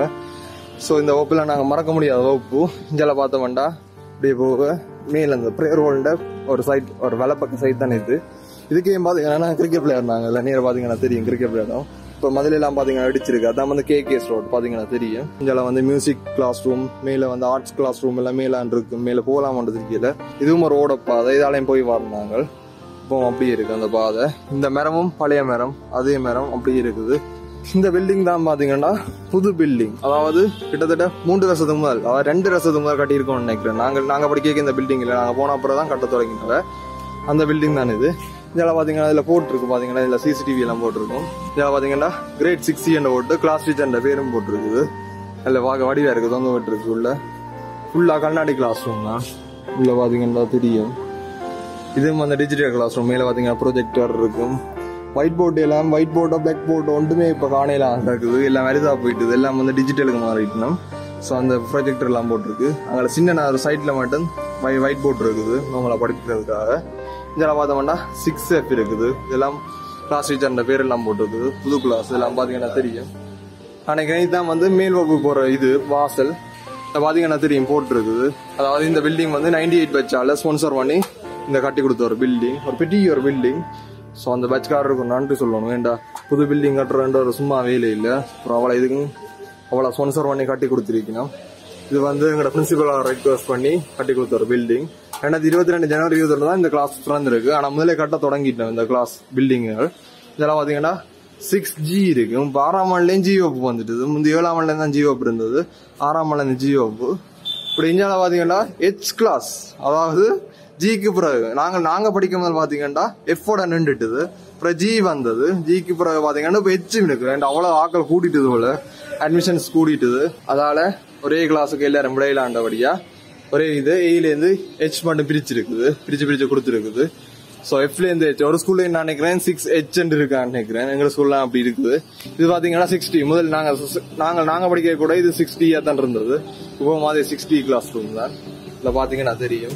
ஸோ இந்த வகுப்பில் நாங்கள் மறக்க முடியாத வகுப்பு இந்தியாவில் பார்த்தோம்டா இப்படியே போக மேல அந்த ப்ரேயர் ஹோல்ட ஒரு சைட் ஒரு வலப்பக்க சைட் தானே இது இதுக்கு ஏன் பார்த்தீங்கன்னா கிரிக்கெட் பிளேயர் நாங்கள் இல்லை நேரம் பார்த்தீங்கன்னா தெரியும் கிரிக்கெட் பிளேயரும் இப்போ மதுரையெல்லாம் பார்த்தீங்கன்னா அடிச்சிருக்கு அதான் வந்து கேகேஎஸ் ரோட் பார்த்தீங்கன்னா தெரியும் இதில் வந்து மியூசிக் கிளாஸ் ரூம் மேலே வந்து ஆர்ட்ஸ் கிளாஸ் ரூம் எல்லாம் மேலான் இருக்கு மேலே போகலாமன்றது தெரியல இதுவும் ஒரு ஓட பாதை இதாலையும் போய் வரனாங்க இப்போ அப்படியே இருக்கு அந்த பாதை இந்த மரமும் பழைய மரம் அதே மரம் அப்படியே இருக்குது இந்த பில்டிங் தான் பாத்தீங்கன்னா புது பில்டிங் அதாவது கிட்டத்தட்ட மூன்று வருஷத்துக்கு முதல் அதாவது ரெண்டு வருஷத்துக்கு முதல் கட்டியிருக்கோம்னு நினைக்கிறேன் நாங்கள் நாங்க படிக்க இந்த பில்டிங் இல்லை நாங்கள் போன அப்புறம் தான் கட்ட தொடங்கினாங்க அந்த பில்டிங் தான் இது இதெல்லாம் பாத்தீங்கன்னா இதுல போட்டிருக்கு பாத்தீங்கன்னா இதுல சிசிடிவி எல்லாம் போட்டிருக்கும் இதெல்லாம் பாத்தீங்கன்னா கிரேட் சிக்ஸ் என்ற போட்டு கிளாஸ் டீச்சர் பேரும் போட்டிருக்குது அதுல பார்க்க வடிவா இருக்குது தொங்க விட்டுருக்கு உள்ள ஃபுல்லா கண்ணாடி கிளாஸ் ரூம் தான் உள்ள பாத்தீங்கன்னா தெரியும் இதுவும் அந்த டிஜிட்டல் கிளாஸ் ரூம் மேல பாத்தீங்கன்னா ப்ரொஜெக்டர் இருக்கும் ஒயிட் போர்டு எல்லாம் ஒயிட் போர்டோ பிளாக் போர்டோ ஒன்றுமே இப்போ காணையெல்லாம் இருக்குது எல்லாம் வெறுதா போயிட்டுது எல்லாம் வந்து டிஜிட்டலுக்கு மாறிட்டோம் ஸோ அந்த ப்ரொஜெக்டர் எல்லாம் போட்டிருக்கு அங்கே சின்ன ஒரு சைட்ல மட்டும் வை ஒயிட் போர்டு இருக்குது நம்மளை படிக்கிறதுக்காக இதெல்லாம் பார்த்தோம்னா சிக்ஸ் எஃப் இருக்குது இதெல்லாம் கிளாஸ் டீச்சர் பேர் எல்லாம் போட்டிருக்குது புது கிளாஸ் இதெல்லாம் பார்த்தீங்கன்னா தெரியும் நினைக்கிறேன் இதுதான் வந்து மேல் வகுப்பு போற இது வாசல் இதை பாத்தீங்கன்னா தெரியும் போட்டிருக்குது அதாவது இந்த பில்டிங் வந்து நைன்டி எயிட் பட்சால ஸ்பான்சர் பண்ணி இந்த கட்டி கொடுத்த ஒரு பில்டிங் ஒரு பெரிய ஒரு பில்டிங் ஸோ அந்த பட்ச்காரருக்கு நன்றி சொல்லணும் வேண்டா புது பில்டிங் கட்டுறன்ற ஒரு சும்மா வேலை இல்லை அப்புறம் அவளை இதுக்கும் அவளை ஸ்பான்சர் பண்ணி கட்டி கொடுத்துருக்கணும் இது வந்து எங்களோட பிரின்சிபலை ரெக்வஸ்ட் பண்ணி கட்டி கொடுத்த ஒரு பில்டிங் ரெண்டாயிரத்தி இருபத்தி ரெண்டு ஜனவரி இருபத்தி தான் இந்த கிளாஸ் திறந்திருக்கு ஆனால் முதல்ல கட்ட தொடங்கிட்டோம் இந்த கிளாஸ் பில்டிங்குகள் இதெல்லாம் பார்த்தீங்கன்னா சிக்ஸ் ஜி இருக்கு இப்போ ஆறாம் ஆண்டுலேயும் ஜிஓப்பு வந்துட்டுது முந்தைய ஏழாம் ஆண்டுலேயும் தான் ஜிஓப் இருந்தது ஆறாம் ஆண்டுல ஜிஓப்பு இப்படி இந்தியாவில் பார்த்தீங்கன்னா ஹெச் கிளாஸ் அதாவது ஜிக்கு பிறகு நாங்கள் நாங்கள் படிக்கும் போது பார்த்தீங்கன்னா எஃபோட நின்றுட்டுது அப்புறம் ஜி வந்தது ஜிக்கு பிறகு பார்த்தீங்கன்னா இப்போ ஹெச் இருக்கு ரெண்டு அவ்வளோ ஆக்கள் கூட்டிட்டுது போல அட்மிஷன்ஸ் கூட்டிட்டுது அதால ஒரே கிளாஸுக்கு எல்லாரும் விளையாண்டபடியா ஒரே இது ஏலேருந்து ஹெச் மட்டும் பிரிச்சிருக்குது பிரிச்சு பிரிச்சு கொடுத்துருக்குது ஸோ எஃப்லேருந்து ஹெச் ஒரு ஸ்கூல்ல நான் நினைக்கிறேன் சிக்ஸ் ஹெச் இருக்கான்னு நினைக்கிறேன் எங்க ஸ்கூல்லாம் அப்படி இருக்குது இது பாத்தீங்கன்னா சிக்ஸ்டி முதல் நாங்க நாங்க நாங்க படிக்க கூட இது சிக்ஸ்டியா தான் இருந்தது இப்போ மாதிரி சிக்ஸ்டி கிளாஸ் ரூம் தான் இதுல பாத்தீங்கன்னா தெரியும்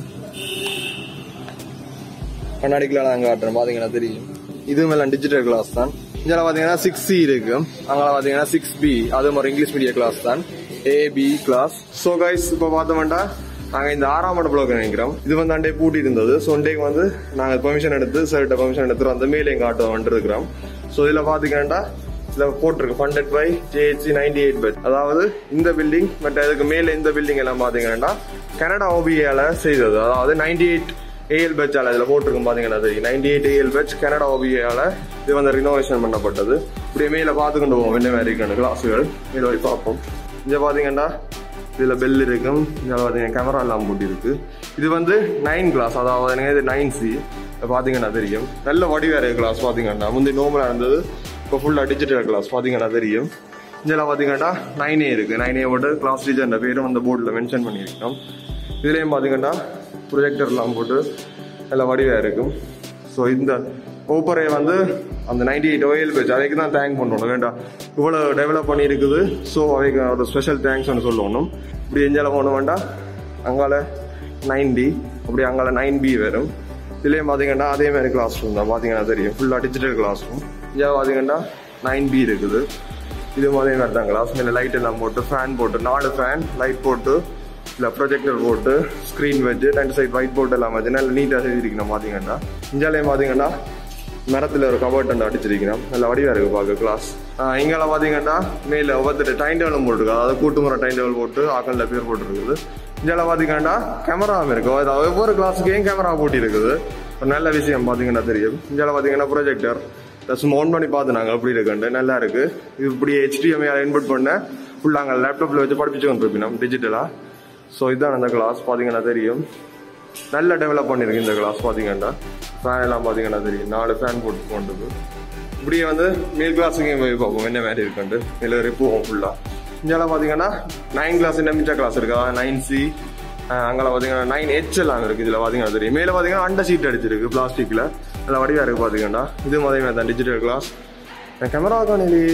கண்ணாடிக்குள்ள நாங்க காட்டுறோம் பாத்தீங்கன்னா தெரியும் இதுவும் எல்லாம் டிஜிட்டல் கிளாஸ் தான் இதில் பாத்தீங்கன்னா சிக்ஸ் சி இருக்கு அங்கே பாத்தீங்கன்னா சிக்ஸ் பி அது மாதிரி இங்கிலீஷ் மீடியம் கிளாஸ் தான் A B class so guys இப்போ பார்த்தோம்னா நாங்க இந்த ஆறாம் மட பிளாக் நினைக்கிறோம் இது வந்து அண்டே பூட்டி இருந்தது ஸோ அண்டேக்கு வந்து நாங்க பெர்மிஷன் எடுத்து சார்கிட்ட பெர்மிஷன் எடுத்து அந்த மேலே எங்க ஆட்டோ வந்துருக்கிறோம் ஸோ இதுல பாத்தீங்கன்னா இதுல போட்டிருக்கு funded by JHC ninety eight பெட் அதாவது இந்த பில்டிங் பட் அதுக்கு மேல இந்த பில்டிங் எல்லாம் பாத்தீங்கன்னா கனடா ஓபிஏல செய்தது அதாவது நைன்டி எயிட் ஏஎல் பெட்சால இதுல போட்டிருக்கும் பாத்தீங்கன்னா தெரியும் ninety eight AL batch Canada ஓபிஏல இது வந்து ரினோவேஷன் பண்ணப்பட்டது இப்படியே மேல பாத்துக்கிட்டு போவோம் என்ன மாதிரி இருக்கு கிளாஸுகள் மேல போய் பார்ப்போம் இங்க பாத்தீங்கன்னா இதுல பெல் இருக்கும் இதுல பாத்தீங்கன்னா கேமரா எல்லாம் போட்டி இருக்கு இது வந்து நைன் கிளாஸ் அதாவது எனக்கு இது நைன் சி பாத்தீங்கன்னா தெரியும் நல்ல வடிவேற கிளாஸ் பாத்தீங்கன்னா முந்தி நோமலா இருந்தது இப்போ ஃபுல்லா டிஜிட்டல் கிளாஸ் பாத்தீங்கன்னா தெரியும் இதெல்லாம் பாத்தீங்கன்னா நைன் ஏ இருக்கு நைன் ஏ போட்டு கிளாஸ் டீச்சர் பேரும் அந்த போர்டில் மென்ஷன் பண்ணியிருக்கோம் இதுலயும் பாத்தீங்கன்னா ப்ரொஜெக்டர்லாம் போட்டு நல்ல வடிவா இருக்கும் ஸோ இந்த ஓப்பரை வந்து அந்த நைன்டி எயிட் ஓஎல் பேஜ் அவைக்கு தான் தேங்க் பண்ணணும் வேண்டாம் இவ்வளோ டெவலப் பண்ணியிருக்குது ஸோ அவைக்கு ஒரு ஸ்பெஷல் தேங்க்ஸ்னு சொல்லணும் இப்படி எஞ்சால போகணும் வேண்டாம் அங்கால நைன் டி அப்படி அங்கால நைன் பி வரும் இதுலேயும் பார்த்தீங்கன்னா அதே மாதிரி கிளாஸ் ரூம் தான் பார்த்தீங்கன்னா தெரியும் ஃபுல்லாக டிஜிட்டல் கிளாஸ் ரூம் இங்கே பார்த்தீங்கன்னா நைன் பி இருக்குது இது மாதிரி மாதிரி தான் கிளாஸ் மேலே லைட் எல்லாம் போட்டு ஃபேன் போட்டு நாலு ஃபேன் லைட் போட்டு இல்லை ப்ரொஜெக்டர் போட்டு ஸ்க்ரீன் வச்சு ரெண்டு சைட் ஒயிட் போர்ட் எல்லாம் வச்சு நல்ல நீட்டாக செய்திருக்கணும் பார்த்தீங்கன்னா இஞ்சாலையும் பார்த்தீங்கன்னா மரத்தில் ஒரு கபோர்ட் வந்து அடிச்சிருக்கிறோம் நல்ல வடிவாக இருக்கு பார்க்க கிளாஸ் இங்கெல்லாம் பார்த்தீங்கன்னா மேலே ஒவ்வொருத்தர் டைம் டேபிளும் போட்டுருக்கு அதாவது கூட்டுமுறை டைம் டேபிள் போட்டு ஆக்கல்ல பேர் போட்டுருக்குது இங்கெல்லாம் பார்த்தீங்கன்னா கேமராவும் இருக்கு அதாவது ஒவ்வொரு கிளாஸுக்கையும் கேமரா போட்டி இருக்குது ஒரு நல்ல விஷயம் பார்த்தீங்கன்னா தெரியும் இங்கெல்லாம் பார்த்தீங்கன்னா ப்ரொஜெக்டர் சும்மா ஆன் பண்ணி பார்த்து நாங்கள் அப்படி இருக்குண்டு நல்லா இருக்கு இது இப்படி ஹெச்டிஎம்ஐ இன்புட் பண்ண ஃபுல்லாக அங்கே லேப்டாப்பில் வச்சு படிப்பிச்சு வந்துருப்போம் டிஜிட்டலாக ஸோ இதுதான் அந்த கிளாஸ் பார்த்தீங்கன்னா தெரியும் நல்ல டெவலப் பண்ணிருக்கு இந்த கிளாஸ் பார்த்தீங்கன்னா ஃபேன் எல்லாம் பார்த்தீங்கன்னா தெரியும் நாலு ஃபேன் போட்டு கொண்டது இப்படியே வந்து மேல் கிளாஸுக்கு போய் பார்ப்போம் என்ன மாதிரி இருக்குன்ட்டு மேலே வரை போவோம் ஃபுல்லாக இங்கெல்லாம் பார்த்தீங்கன்னா நைன் கிளாஸ் என்ன மிச்ச கிளாஸ் இருக்கா நைன் சி அங்கெல்லாம் பார்த்தீங்கன்னா நைன் ஹெச் எல்லாம் இருக்கு இதில் பார்த்தீங்கன்னா தெரியும் மேலே பார்த்தீங்கன்னா அண்டர் சீட் அடிச்சிருக்கு பிளாஸ்டிக்கில் நல்லா வடிவாக இருக்கு பார்த்தீங்கன்னா இது மாதிரி தான் டிஜிட்டல் கிளாஸ் கேமரா தான் இது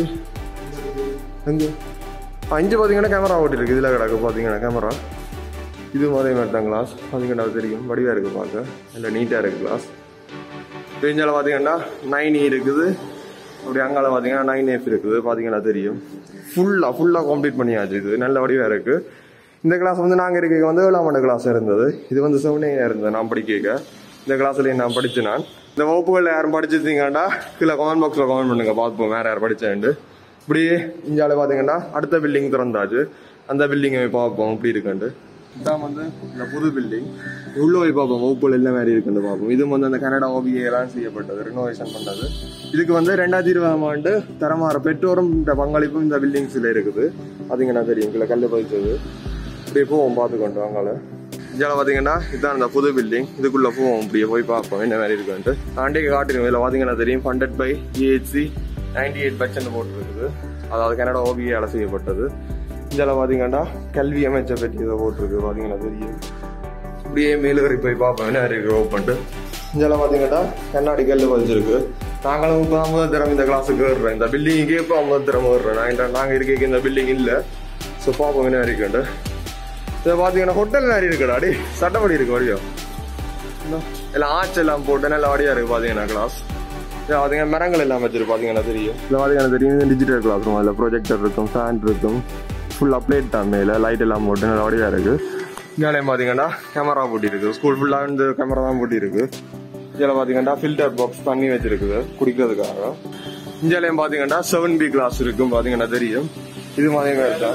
எங்கே அஞ்சு பார்த்தீங்கன்னா கேமரா ஓட்டிருக்கு இதில் கிடக்கு பார்த்தீங்கன்னா கேமரா இது மாதிரி மாதிரி தான் கிளாஸ் பார்த்தீங்கன்னா தெரியும் வடிவாக இருக்குது பார்க்க நல்ல நீட்டாக இருக்குது கிளாஸ் ரேஞ்சில் பார்த்தீங்கன்னா நைன் இருக்குது அப்படி அங்கால பார்த்தீங்கன்னா நைன் எஃப் இருக்குது பார்த்தீங்கன்னா தெரியும் ஃபுல்லாக ஃபுல்லாக கம்ப்ளீட் பண்ணியாச்சு இது நல்ல வடிவாக இருக்குது இந்த கிளாஸ் வந்து நாங்கள் இருக்க வந்து ஏழாம் ஆண்டு கிளாஸ் இருந்தது இது வந்து செவனேயாக இருந்தது நான் படிக்க இந்த கிளாஸ்லேயும் நான் படித்து நான் இந்த வகுப்புகளில் யாரும் படிச்சிருந்தீங்கன்னா கீழே கமெண்ட் பாக்ஸில் கமெண்ட் பண்ணுங்க பார்ப்போம் வேறு யார் படித்தேன்ட்டு இப்படியே இந்தியாவில் பார்த்தீங்கன்னா அடுத்த பில்டிங் திறந்தாச்சு அந்த பில்டிங்கை பார்ப்போம் இப்படி இருக்குன்ட்டு இதான் வந்து இந்த புது பில்டிங் உள்ள போய் பார்ப்போம் வகுப்புகள் என்ன மாதிரி இருக்குன்னு பார்ப்போம் இது வந்து அந்த கனடா ஓபிஏ எல்லாம் செய்யப்பட்டது ரினோவேஷன் பண்ணது இதுக்கு வந்து ரெண்டாயிரத்தி இருபதாம் ஆண்டு தரமாற பெற்றோரும் இந்த பங்களிப்பும் இந்த பில்டிங்ஸ்ல இருக்குது அதுங்கன்னா தெரியும் கீழே கல் பதிச்சது இப்படியே போவோம் பார்த்துக்கொண்டு அங்கால இதில் பார்த்தீங்கன்னா இதுதான் அந்த புது பில்டிங் இதுக்குள்ள போவோம் இப்படியே போய் பார்ப்போம் என்ன மாதிரி இருக்குன்ட்டு ஆண்டைக்கு காட்டுங்க இதில் பார்த்தீங்கன்னா தெரியும் funded by GHC ninety eight percent போட்டுருக்குது அதாவது கனடா ஓபிஏ செய்யப்பட்டது இதில் பார்த்தீங்கன்னா கல்வி அமைச்சை பற்றி இதை போட்டிருக்கு பார்த்தீங்கன்னா தெரியும் இப்படியே மேலூரி போய் பார்ப்போம் என்ன இருக்கு ஓப்பன்ட்டு இதில் பார்த்தீங்கன்னா கண்ணாடி கல் பதிச்சிருக்கு நாங்களும் இப்போ முதல் தரம் இந்த கிளாஸுக்கு ஏறுறோம் இந்த பில்டிங்கே இப்போ முதல் தரம் ஏறுறோம் நான் நாங்கள் இருக்க இந்த பில்டிங் இல்லை ஸோ பார்ப்போம் என்ன இருக்குன்ட்டு இதை பார்த்தீங்கன்னா ஹோட்டல் நிறைய இருக்குடா அடி சட்டப்படி இருக்கு வழியோ எல்லாம் ஆச்சு எல்லாம் போட்டு நல்ல வடியா இருக்கு பார்த்தீங்கன்னா கிளாஸ் இதில் பார்த்தீங்கன்னா மரங்கள் எல்லாம் வச்சிருக்கு பார்த்தீங்கன்னா தெரியும் இதில் பார்த்தீங்கன்னா தெரியும் டிஜிட்டல் கிளாஸ் ரூம் அதில் ப்ரொஜெக்டர் இருக்கும் ஃபேன் இருக்கும் ஃபுல் அப்டேட் தான் மேலே லைட் எல்லாம் போட்டு நல்லா வடிவாக இருக்கு இங்கே பார்த்தீங்கன்னா கேமரா போட்டி இருக்கு ஸ்கூல் ஃபுல்லாக வந்து கேமரா தான் போட்டி இருக்கு இதில் பார்த்தீங்கன்னா ஃபில்டர் பாக்ஸ் பண்ணி வச்சிருக்குது குடிக்கிறதுக்காக இந்தியாலையும் பார்த்தீங்கன்னா செவன் பி கிளாஸ் இருக்கும் பார்த்தீங்கன்னா தெரியும் இது மாதிரி இருக்கா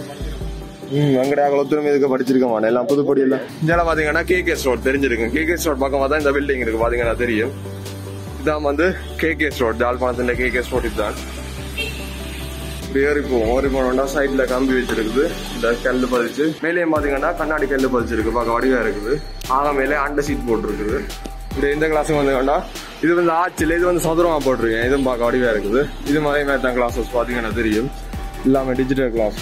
ம் அங்கடா ஒருத்தரும் இதுக்கு படிச்சிருக்க மாட்டேன் எல்லாம் புதுப்படி எல்லாம் இந்தியாவில் பார்த்தீங்கன்னா கேகே ரோட் தெரிஞ்சிருக்கு கேகே ரோட் பக்கமாக தான் இந்த பில்டிங் இருக்கு பார்த்தீங்கன்னா தெரியும் இதான் வந்து கேகே ரோட் ஜாழ்ப்பாணத்தில் கேகே ரோட் இதுதான் இப்படி ஏறி போவோம் ஏறி போனோம்னா சைட்ல கம்பி வச்சிருக்குது இந்த கல்லு பதிச்சு மேலேயும் பாத்தீங்கன்னா கண்ணாடி கல்லு பதிச்சிருக்கு பார்க்க வடிவா இருக்குது ஆக மேலே அண்டை சீட் போட்டிருக்குது இப்படி இந்த கிளாஸ் வந்து இது வந்து ஆச்சில் இது வந்து சதுரமா போட்டிருக்கேன் இதுவும் பார்க்க வடிவா இருக்குது இது மாதிரி மாதிரி தான் கிளாஸஸ் பாத்தீங்கன்னா தெரியும் எல்லாமே டிஜிட்டல் கிளாஸ்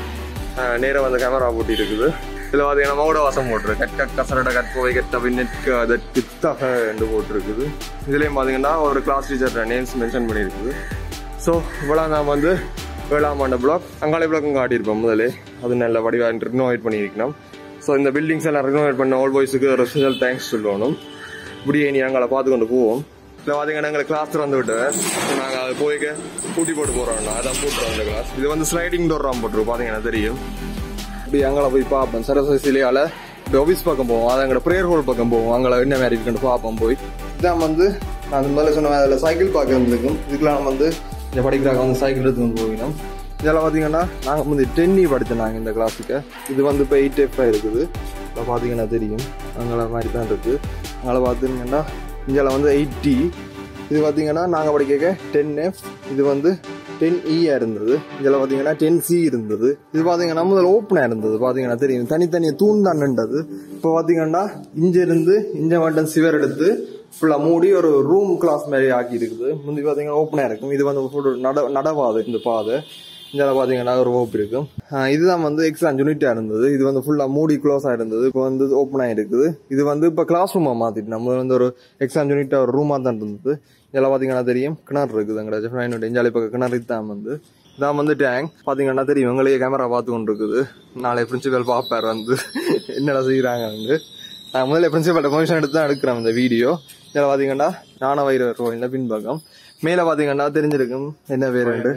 நேரா வந்து கேமரா போட்டி இருக்குது இதுல பாத்தீங்கன்னா மௌட வாசம் போட்டிருக்கு கட் கட் கசரட கற்போவை கட்ட பின்னெட்க அதற்குத்தாக என்று போட்டிருக்குது இதுலயும் பாத்தீங்கன்னா ஒரு கிளாஸ் டீச்சர் நேம்ஸ் மென்ஷன் பண்ணியிருக்குது ஸோ இவ்வளோ நான் வந்து ஏழாம் ஆண்டு பிளாக் அங்காளி பிளாக்கும் காட்டியிருப்போம் முதலே அது நல்ல வடிவாக ரினோவேட் பண்ணியிருக்கணும் ஸோ இந்த பில்டிங்ஸ் எல்லாம் ரினோவேட் பண்ண ஓல்ட் பாய்ஸுக்கு ஒரு ஸ்பெஷல் தேங்க்ஸ் சொல்லணும் இப்படியே நீ அங்கே பார்த்து கொண்டு போவோம் இல்லை பார்த்தீங்கன்னா எங்களுக்கு கிளாஸ் திறந்து விட்டு நாங்கள் அது போய் கூட்டி போட்டு போகிறோம்னா அதான் போட்டுருவோம் இந்த கிளாஸ் இது வந்து ஸ்லைடிங் டோர் தான் போட்டுருவோம் பார்த்தீங்கன்னா தெரியும் இப்படி அங்கே போய் பார்ப்போம் சரஸ்வதி சிலையால் இப்படி ஆஃபீஸ் பக்கம் போவோம் அது எங்களோட ப்ரேயர் ஹோல் பக்கம் போவோம் அங்கே என்ன மாதிரி இருக்குன்னு பார்ப்போம் போய் இதான் வந்து நான் முதல்ல சொன்ன அதில் சைக்கிள் பார்க்க இருந்திருக்கும் இதுக்கெல்லாம் வந்து இந்த படிக்கிறாங்க வந்து சைக்கிள் எடுத்து வந்து போகணும் இதெல்லாம் பார்த்தீங்கன்னா நாங்கள் வந்து டென்னி படித்தோம் நாங்கள் இந்த கிளாஸுக்கு இது வந்து இப்போ எயிட் எஃப் இருக்குது இப்போ பார்த்தீங்கன்னா தெரியும் அங்கே மாதிரி தான் இருக்குது அங்கே பார்த்தீங்கன்னா இங்கே வந்து எயிட்டி இது பார்த்தீங்கன்னா நாங்கள் படிக்க டென் எஃப் இது வந்து டென் இயாக இருந்தது இதில் பார்த்தீங்கன்னா டென் சி இருந்தது இது பார்த்தீங்கன்னா முதல்ல ஓப்பனாக இருந்தது பார்த்தீங்கன்னா தெரியும் தனித்தனிய தூண் தான் நின்றது இப்போ பார்த்தீங்கன்னா இங்க இருந்து இங்க மட்டும் சிவர் எடுத்து ஃபுல்லாக மூடி ஒரு ரூம் கிளாஸ் மாதிரி ஆக்கி இருக்குது முந்தி பார்த்தீங்கன்னா ஓப்பனாக இருக்கும் இது வந்து full நட நடவாது இந்த பாதை இதில் பார்த்தீங்கன்னா ஒரு ஓப் இருக்கும் ஆஹ் இதுதான் வந்து எக்ஸாம் யூனிட்டாக இருந்தது இது வந்து ஃபுல்லாக மூடி க்ளோஸாக இருந்தது இப்போ வந்து ஓப்பனாக இருக்குது இது வந்து இப்போ கிளாஸ் ரூமாக மாற்றிட்டு நம்ம வந்து ஒரு எக்ஸாம் யூனிட்டாக ஒரு ரூமாக தான் இருந்தது இதெல்லாம் பார்த்தீங்கன்னா தெரியும் கிணறு இருக்குது அங்கே ஜெஃப்னாயினுடைய இஞ்சாலி பக்கம் கிணறு தான் வந்து இதான் வந்து டேங்க் பார்த்தீங்கன்னா தெரியும் உங்களையே கேமரா பார்த்து கொண்டு இருக்குது நாளை பிரின்சிபல் பார்ப்பார் வந்து என்னடா செய்கிறாங்க வந்து நான் முதல்ல பிரின்சிபல்ட்ட பெர்மிஷன் எடுத்து தான் எடுக்கிறேன் இந்த வீடியோ இதில் பார்த்தீங்கன்னா ஞான வைர ரோலில் பின்பக்கம் மேலே பார்த்தீங்கன்னா தெரிஞ்சிருக்கும் என்ன பேருண்டு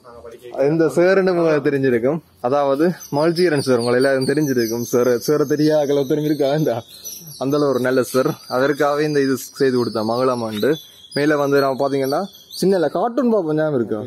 இந்த சேருன்னு உங்களுக்கு தெரிஞ்சிருக்கும் அதாவது மல்ஜீரன் சார் உங்களை எல்லாரும் தெரிஞ்சிருக்கும் சார் சார் தெரியாத ஒருத்தரும் இருக்கா இந்த அந்த அளவு ஒரு நல்ல சார் அதற்காகவே இந்த இது செய்து கொடுத்தேன் மங்களம் ஆண்டு மேலே வந்து நான் பார்த்தீங்கன்னா சின்ன கார்ட்டூன் பார்ப்போம் ஞாபகம் இருக்கா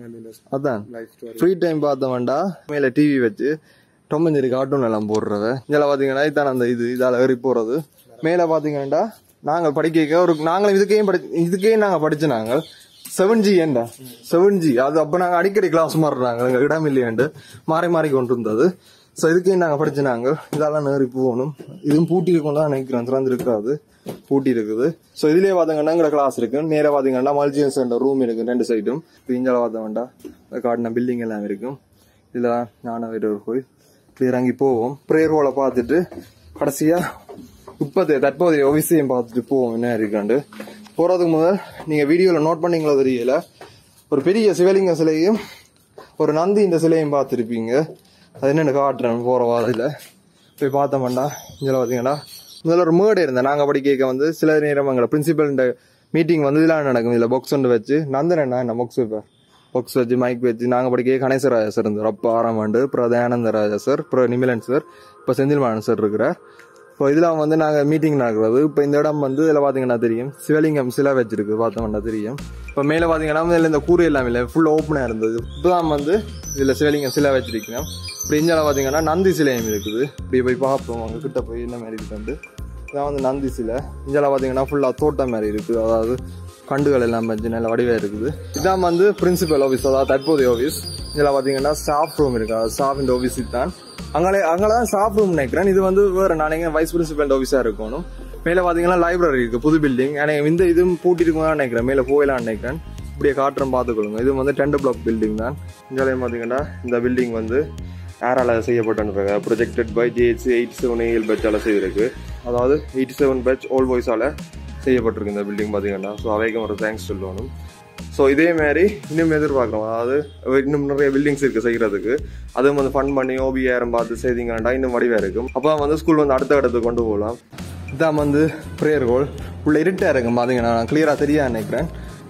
அதான் ஃப்ரீ டைம் பார்த்தவன்டா மேலே டிவி வச்சு டொம்மஞ்சேரி கார்ட்டூன் எல்லாம் போடுறத இதில் பார்த்தீங்கன்னா இதான் அந்த இது இதால் ஏறி போகிறது மேலே பார்த்தீங்கன்னா நாங்கள் படிக்க ஒரு நாங்களும் இதுக்கே படி இதுக்கே நாங்கள் படிச்சு நாங்கள் செவன் ஜி ஏண்டா செவன் ஜி அது அப்போ நாங்கள் அடிக்கடி கிளாஸ் மாறுறாங்க எங்கள் இடம் இல்லையாண்டு மாறி மாறி கொண்டு இருந்தது ஸோ இதுக்கே நாங்கள் படிச்சு நாங்கள் இதெல்லாம் நேரி போகணும் இதுவும் பூட்டி கொண்டு தான் நினைக்கிறோம் திறந்து இருக்காது பூட்டி இருக்குது ஸோ இதுலயே பார்த்தீங்கன்னா எங்களோட கிளாஸ் இருக்கு நேராக பார்த்தீங்கன்னா மல்ஜியன்ஸ் ரூம் இருக்கு ரெண்டு சைடும் இஞ்சால பார்த்தோம்டா காட்டின பில்டிங் எல்லாம் இருக்கும் இதில் ஞான வீரர் கோயில் இப்படி இறங்கி போவோம் ப்ரேயர் ஹோலை பார்த்துட்டு கடைசியா இப்போதைய தற்போதைய விஷயம் பார்த்துட்டு போவோம் என்ன இருக்காண்டு போறதுக்கு முதல் நீங்க வீடியோல நோட் பண்ணீங்களோ தெரியல ஒரு பெரிய சிவலிங்க சிலையும் ஒரு நந்தி இந்த சிலையும் பார்த்துருப்பீங்க அது என்னென்னு காட்டுறேன் போற வாரத்தில் போய் பார்த்தோம்டா இதில் பார்த்தீங்கன்னா முதல்ல ஒரு மேடை இருந்தேன் நாங்கள் படி கேட்க வந்து சில நேரம் எங்களை பிரின்சிபல் மீட்டிங் வந்து இதெல்லாம் நடக்கும் இதில் பாக்ஸ் ஒன்று வச்சு நந்தன் என்ன என்ன பாக்ஸ் வைப்பேன் பாக்ஸ் வச்சு மைக் வச்சு நாங்கள் படிக்க கணேசராஜா சார் இருந்தார் அப்போ ஆறாம் ஆண்டு அப்புறம் தயானந்த ராஜா சார் அப்புறம் நிமிலன் சார் இப்போ செந்தில்மாறன் சார் இருக்கிறார் இப்போ இதில் வந்து நாங்கள் மீட்டிங் நடக்கிறது இப்போ இந்த இடம் வந்து இதில் பார்த்தீங்கன்னா தெரியும் சிவலிங்கம் சிலை வச்சிருக்கு பார்த்தோம்னா தெரியும் இப்போ மேலே பார்த்தீங்கன்னா இதில் இந்த கூரை எல்லாம் இல்லை ஃபுல் ஓப்பனாக இருந்தது இப்போதான் வந்து இதில் சிவலிங்கம் சிலை வச்சிருக்கோம் இப்போ இஞ்சால பார்த்தீங்கன்னா நந்தி சிலையும் இருக்குது இப்படி போய் பார்ப்போம் அங்கே கிட்ட போய் என்ன மாதிரி இருக்குன்ட்டு இதான் வந்து நந்தி சிலை இஞ்சால பார்த்தீங்கன்னா ஃபுல்லாக தோட்டம் மாதிரி இருக்குது அதாவது கண்டுகள் எல்லாம் வச்சு நல்ல வடிவாக இருக்குது இதான் வந்து பிரின்சிபல் ஆஃபீஸ் அதாவது தற்போதைய ஆஃபீஸ் இதில் பார்த்தீங்கன்னா ஸ்டாஃப் ரூம் இருக்கு அது ஸ்டாஃப் இந்த ஆஃபீஸ் தான் அங்கே அங்கே தான் ஸ்டாஃப் ரூம் நினைக்கிறேன் இது வந்து வேறு நாளைக்கு வைஸ் பிரின்சிபல் ஆஃபீஸாக இருக்கணும் மேலே பார்த்தீங்கன்னா லைப்ரரி இருக்கு புது பில்டிங் எனக்கு இந்த இதுவும் பூட்டி இருக்கும்னு நினைக்கிறேன் மேலே போகலான்னு நினைக்கிறேன் இப்படியே காட்டுறோம் பார்த்துக்கொள்ளுங்க இது வந்து டென்ட் பிளாக் பில்டிங் தான் இங்கே பார்த்தீங்கன்னா இந்த பில்டிங் வந்து ஏரால செய்யப்பட்டிருக்காங்க projected by GH eight seven AL பேட்சால செய்திருக்கு அதாவது எயிட்டி செவன் பேட்ச் ஓல் பாய்ஸால செய்யப்பட்டிருக்கு இந்த பில்டிங் பார்த்தீங்கன்னா ஸோ அவைக்கும் ஒரு தேங்க்ஸ் சொல்லணும் ஸோ இதே மாதிரி இன்னும் எதிர்பார்க்குறோம் அதாவது இன்னும் நிறைய பில்டிங்ஸ் இருக்குது செய்கிறதுக்கு அதுவும் வந்து ஃபண்ட் பண்ணி ஓபிஆரம் பார்த்து செய்தீங்கன்னா இன்னும் வடிவாக இருக்கும் அப்போ வந்து ஸ்கூல் வந்து அடுத்த இடத்துக்கு கொண்டு போகலாம் இதான் வந்து ப்ரேயர் கோல் உள்ள இருட்டாக இருக்கும் பார்த்தீங்கன்னா நான் கிளியராக தெரியா நினைக்கிறேன்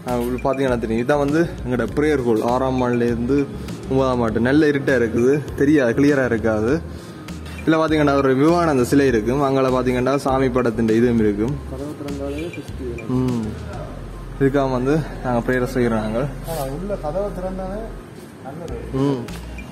பார்த்தீங்கன்னா தெரியும் இதான் வந்து எங்களோட ப்ரேயர் ஹோல் ஆறாம் மாடிலேருந்து ஒன்பதாம் மாட்டு நல்ல இருட்டாக இருக்குது தெரியாது கிளியராக இருக்காது இதில் பார்த்தீங்கன்னா ஒரு விவானந்த சிலை இருக்கும் அங்கே பார்த்தீங்கன்னா சாமி படத்தின் இதுவும் இருக்கும் கதவு திறந்தாலே சுற்றி ம் இதுக்காக வந்து நாங்கள் ப்ரேயர் செய்கிறோம் நாங்கள் ஆனால் உள்ள கதவை திறந்தாலே நல்லது ம்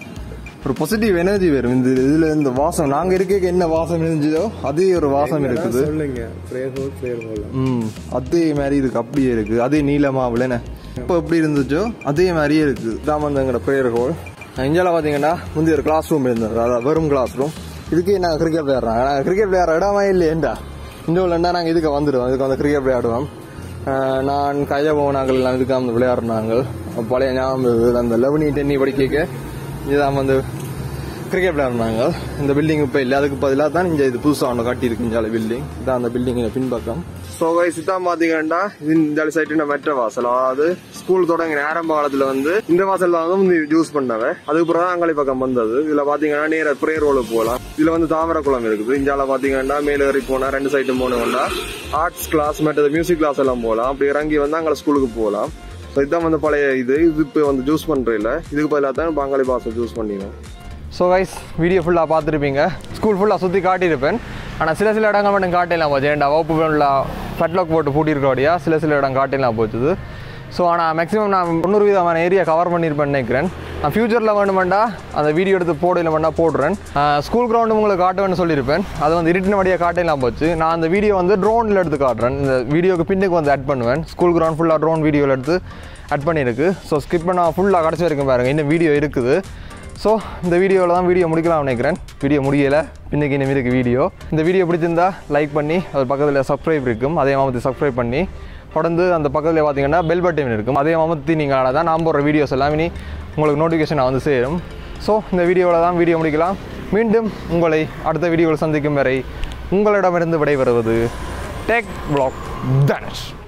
ஒரு பாசிட்டிவ் எனர்ஜி வரும் இந்த இதில் இந்த வாசம் நாங்கள் இருக்க என்ன வாசம் இருந்துச்சோ அதே ஒரு வாசம் இருக்குது சொல்லுங்க ப்ரேயர் ஹோல் ப்ரேயர் ஹோல் ம் அதே மாதிரி இருக்கு அப்படியே இருக்கு அதே நீளமாவில் இப்போ எப்படி இருந்துச்சோ அதே மாதிரியே இருக்கு இதான் வந்து எங்களோட ப்ரேயர் ஹோல் இந்தியாவில் பார்த்தீங்கன்னா முந்தைய ஒரு கிளாஸ் ரூம் இருந்தது அதாவது வெறும் கிளாஸ் ரூம் இதுக்கே நாங்கள் கிரிக்கெட் விளையாடுறோம் நாங்கள் கிரிக்கெட் விளையாடுற இடமா இல்லையேண்டா இந்த ஊர்லண்டா நாங்கள் இதுக்கு வந்துடுவோம் இதுக்கு வந்து கிரிக்கெட் விளையாடுவோம் ஆஹ் நான் கையா போனாங்கள் எல்லாம் இதுக்கு வந்து விளையாடுனாங்க பழைய ஞாபகம் இருக்குது. அந்த லெவனி டென்னி படிக்க இதுதான் வந்து கிரிக்கெட் விளையாடுனாங்க இந்த பில்டிங் இப்போ இல்லை அதுக்கு பதிலாக தான் இங்கே இது புதுசாக ஒன்று கட்டியிருக்கு இந்த பில்டிங் இதான் அந்த பில்டிங் பின்பக்கம் ஸோ கைஸ் இதான் பார்த்தீங்கன்னா இது இந்த சைட்டு மெட்ர வாசல் அதாவது ஸ்கூல் தொடங்கின ஆரம்ப காலத்தில் வந்து இந்த வாசல் தான் வந்து யூஸ் பண்ணாங்க அதுக்கப்புறம் தான் அங்காளி பக்கம் வந்தது இதில் பார்த்தீங்கன்னா நேர ப்ரேயர் ரோலுக்கு போகலாம் இதில் வந்து தாமரை குளம் இருக்குது இந்தியாவில் பார்த்தீங்கன்னா மேலே ஏறி போனால் ரெண்டு சைட்டும் போனோம்னா ஆர்ட்ஸ் கிளாஸ் மற்றது மியூசிக் கிளாஸ் எல்லாம் போகலாம் அப்படி இறங்கி வந்து அங்கே ஸ்கூலுக்கு போகலாம் ஸோ இதுதான் வந்து பழைய இது இது இப்போ வந்து ஜூஸ் பண்ணுறதில்ல இதுக்கு பதிலாக தான் பங்காளி பாசம் ஜூஸ் பண்ணிடுவோம் ஸோ கைஸ் வீடியோ ஃபுல்லாக பார்த்துருப்பீங்க ஸ்கூல் ஃபுல்லாக சுற்றி காட்டியிருப்பேன் ஆனால் சில சில இடங்கள் மட்டும் காட்டலாம் போச்சு ஏன்டா வகுப்பு ஃபுல்லாக ஃபட்லாக் போட்டு பூட்டியிருக்கோடியா சில சில இடம் காட்டலாம் போச்சுது ஸோ ஆனால் மேக்ஸிமம் நான் தொண்ணூறு விதமான ஏரியா கவர் பண்ணியிருப்பேன்னு நினைக்கிறேன் நான் ஃபியூச்சரில் வேணுமெண்டா அந்த வீடியோ எடுத்து போடையில் வேணா போடுறேன் ஸ்கூல் கிரவுண்டு உங்களுக்கு காட்டுவேன்னு சொல்லியிருப்பேன் அது வந்து இருட்டினபடியாக காட்டலாம் போச்சு நான் அந்த வீடியோ வந்து ட்ரோனில் எடுத்து காட்டுறேன் இந்த வீடியோக்கு பின்னுக்கு வந்து ஆட் பண்ணுவேன் ஸ்கூல் கிரவுண்ட் ஃபுல்லாக ட்ரோன் வீடியோவில் எடுத்து ஆட் பண்ணியிருக்கு ஸோ ஸ்கிப் பண்ண ஃபுல்லாக கடைசி வரைக்கும் பாருங்கள் இன்னும் வீடியோ இருக்குது ஸோ இந்த வீடியோவில் தான் வீடியோ முடிக்கலாம் நினைக்கிறேன் வீடியோ முடியலை இன்னைக்கு இன்னும் இருக்கு வீடியோ இந்த வீடியோ பிடிச்சிருந்தா லைக் பண்ணி அது பக்கத்தில் சப்ஸ்கிரைப் இருக்கும் அதே மாதிரி சப்ஸ்கிரைப் பண்ணி தொடர்ந்து அந்த பக்கத்தில் பார்த்தீங்கன்னா பெல் பட்டன் இருக்கும் அதே மாதிரி நீங்கள் தான் நான் போடுற வீடியோஸ் எல்லாம் இனி உங்களுக்கு நோட்டிஃபிகேஷன் வந்து சேரும் ஸோ இந்த வீடியோவில் தான் வீடியோ முடிக்கலாம் மீண்டும் உங்களை அடுத்த வீடியோவில் சந்திக்கும் வரை உங்களிடமிருந்து விடைபெறுவது டெக் பிளாக் தனுஷ்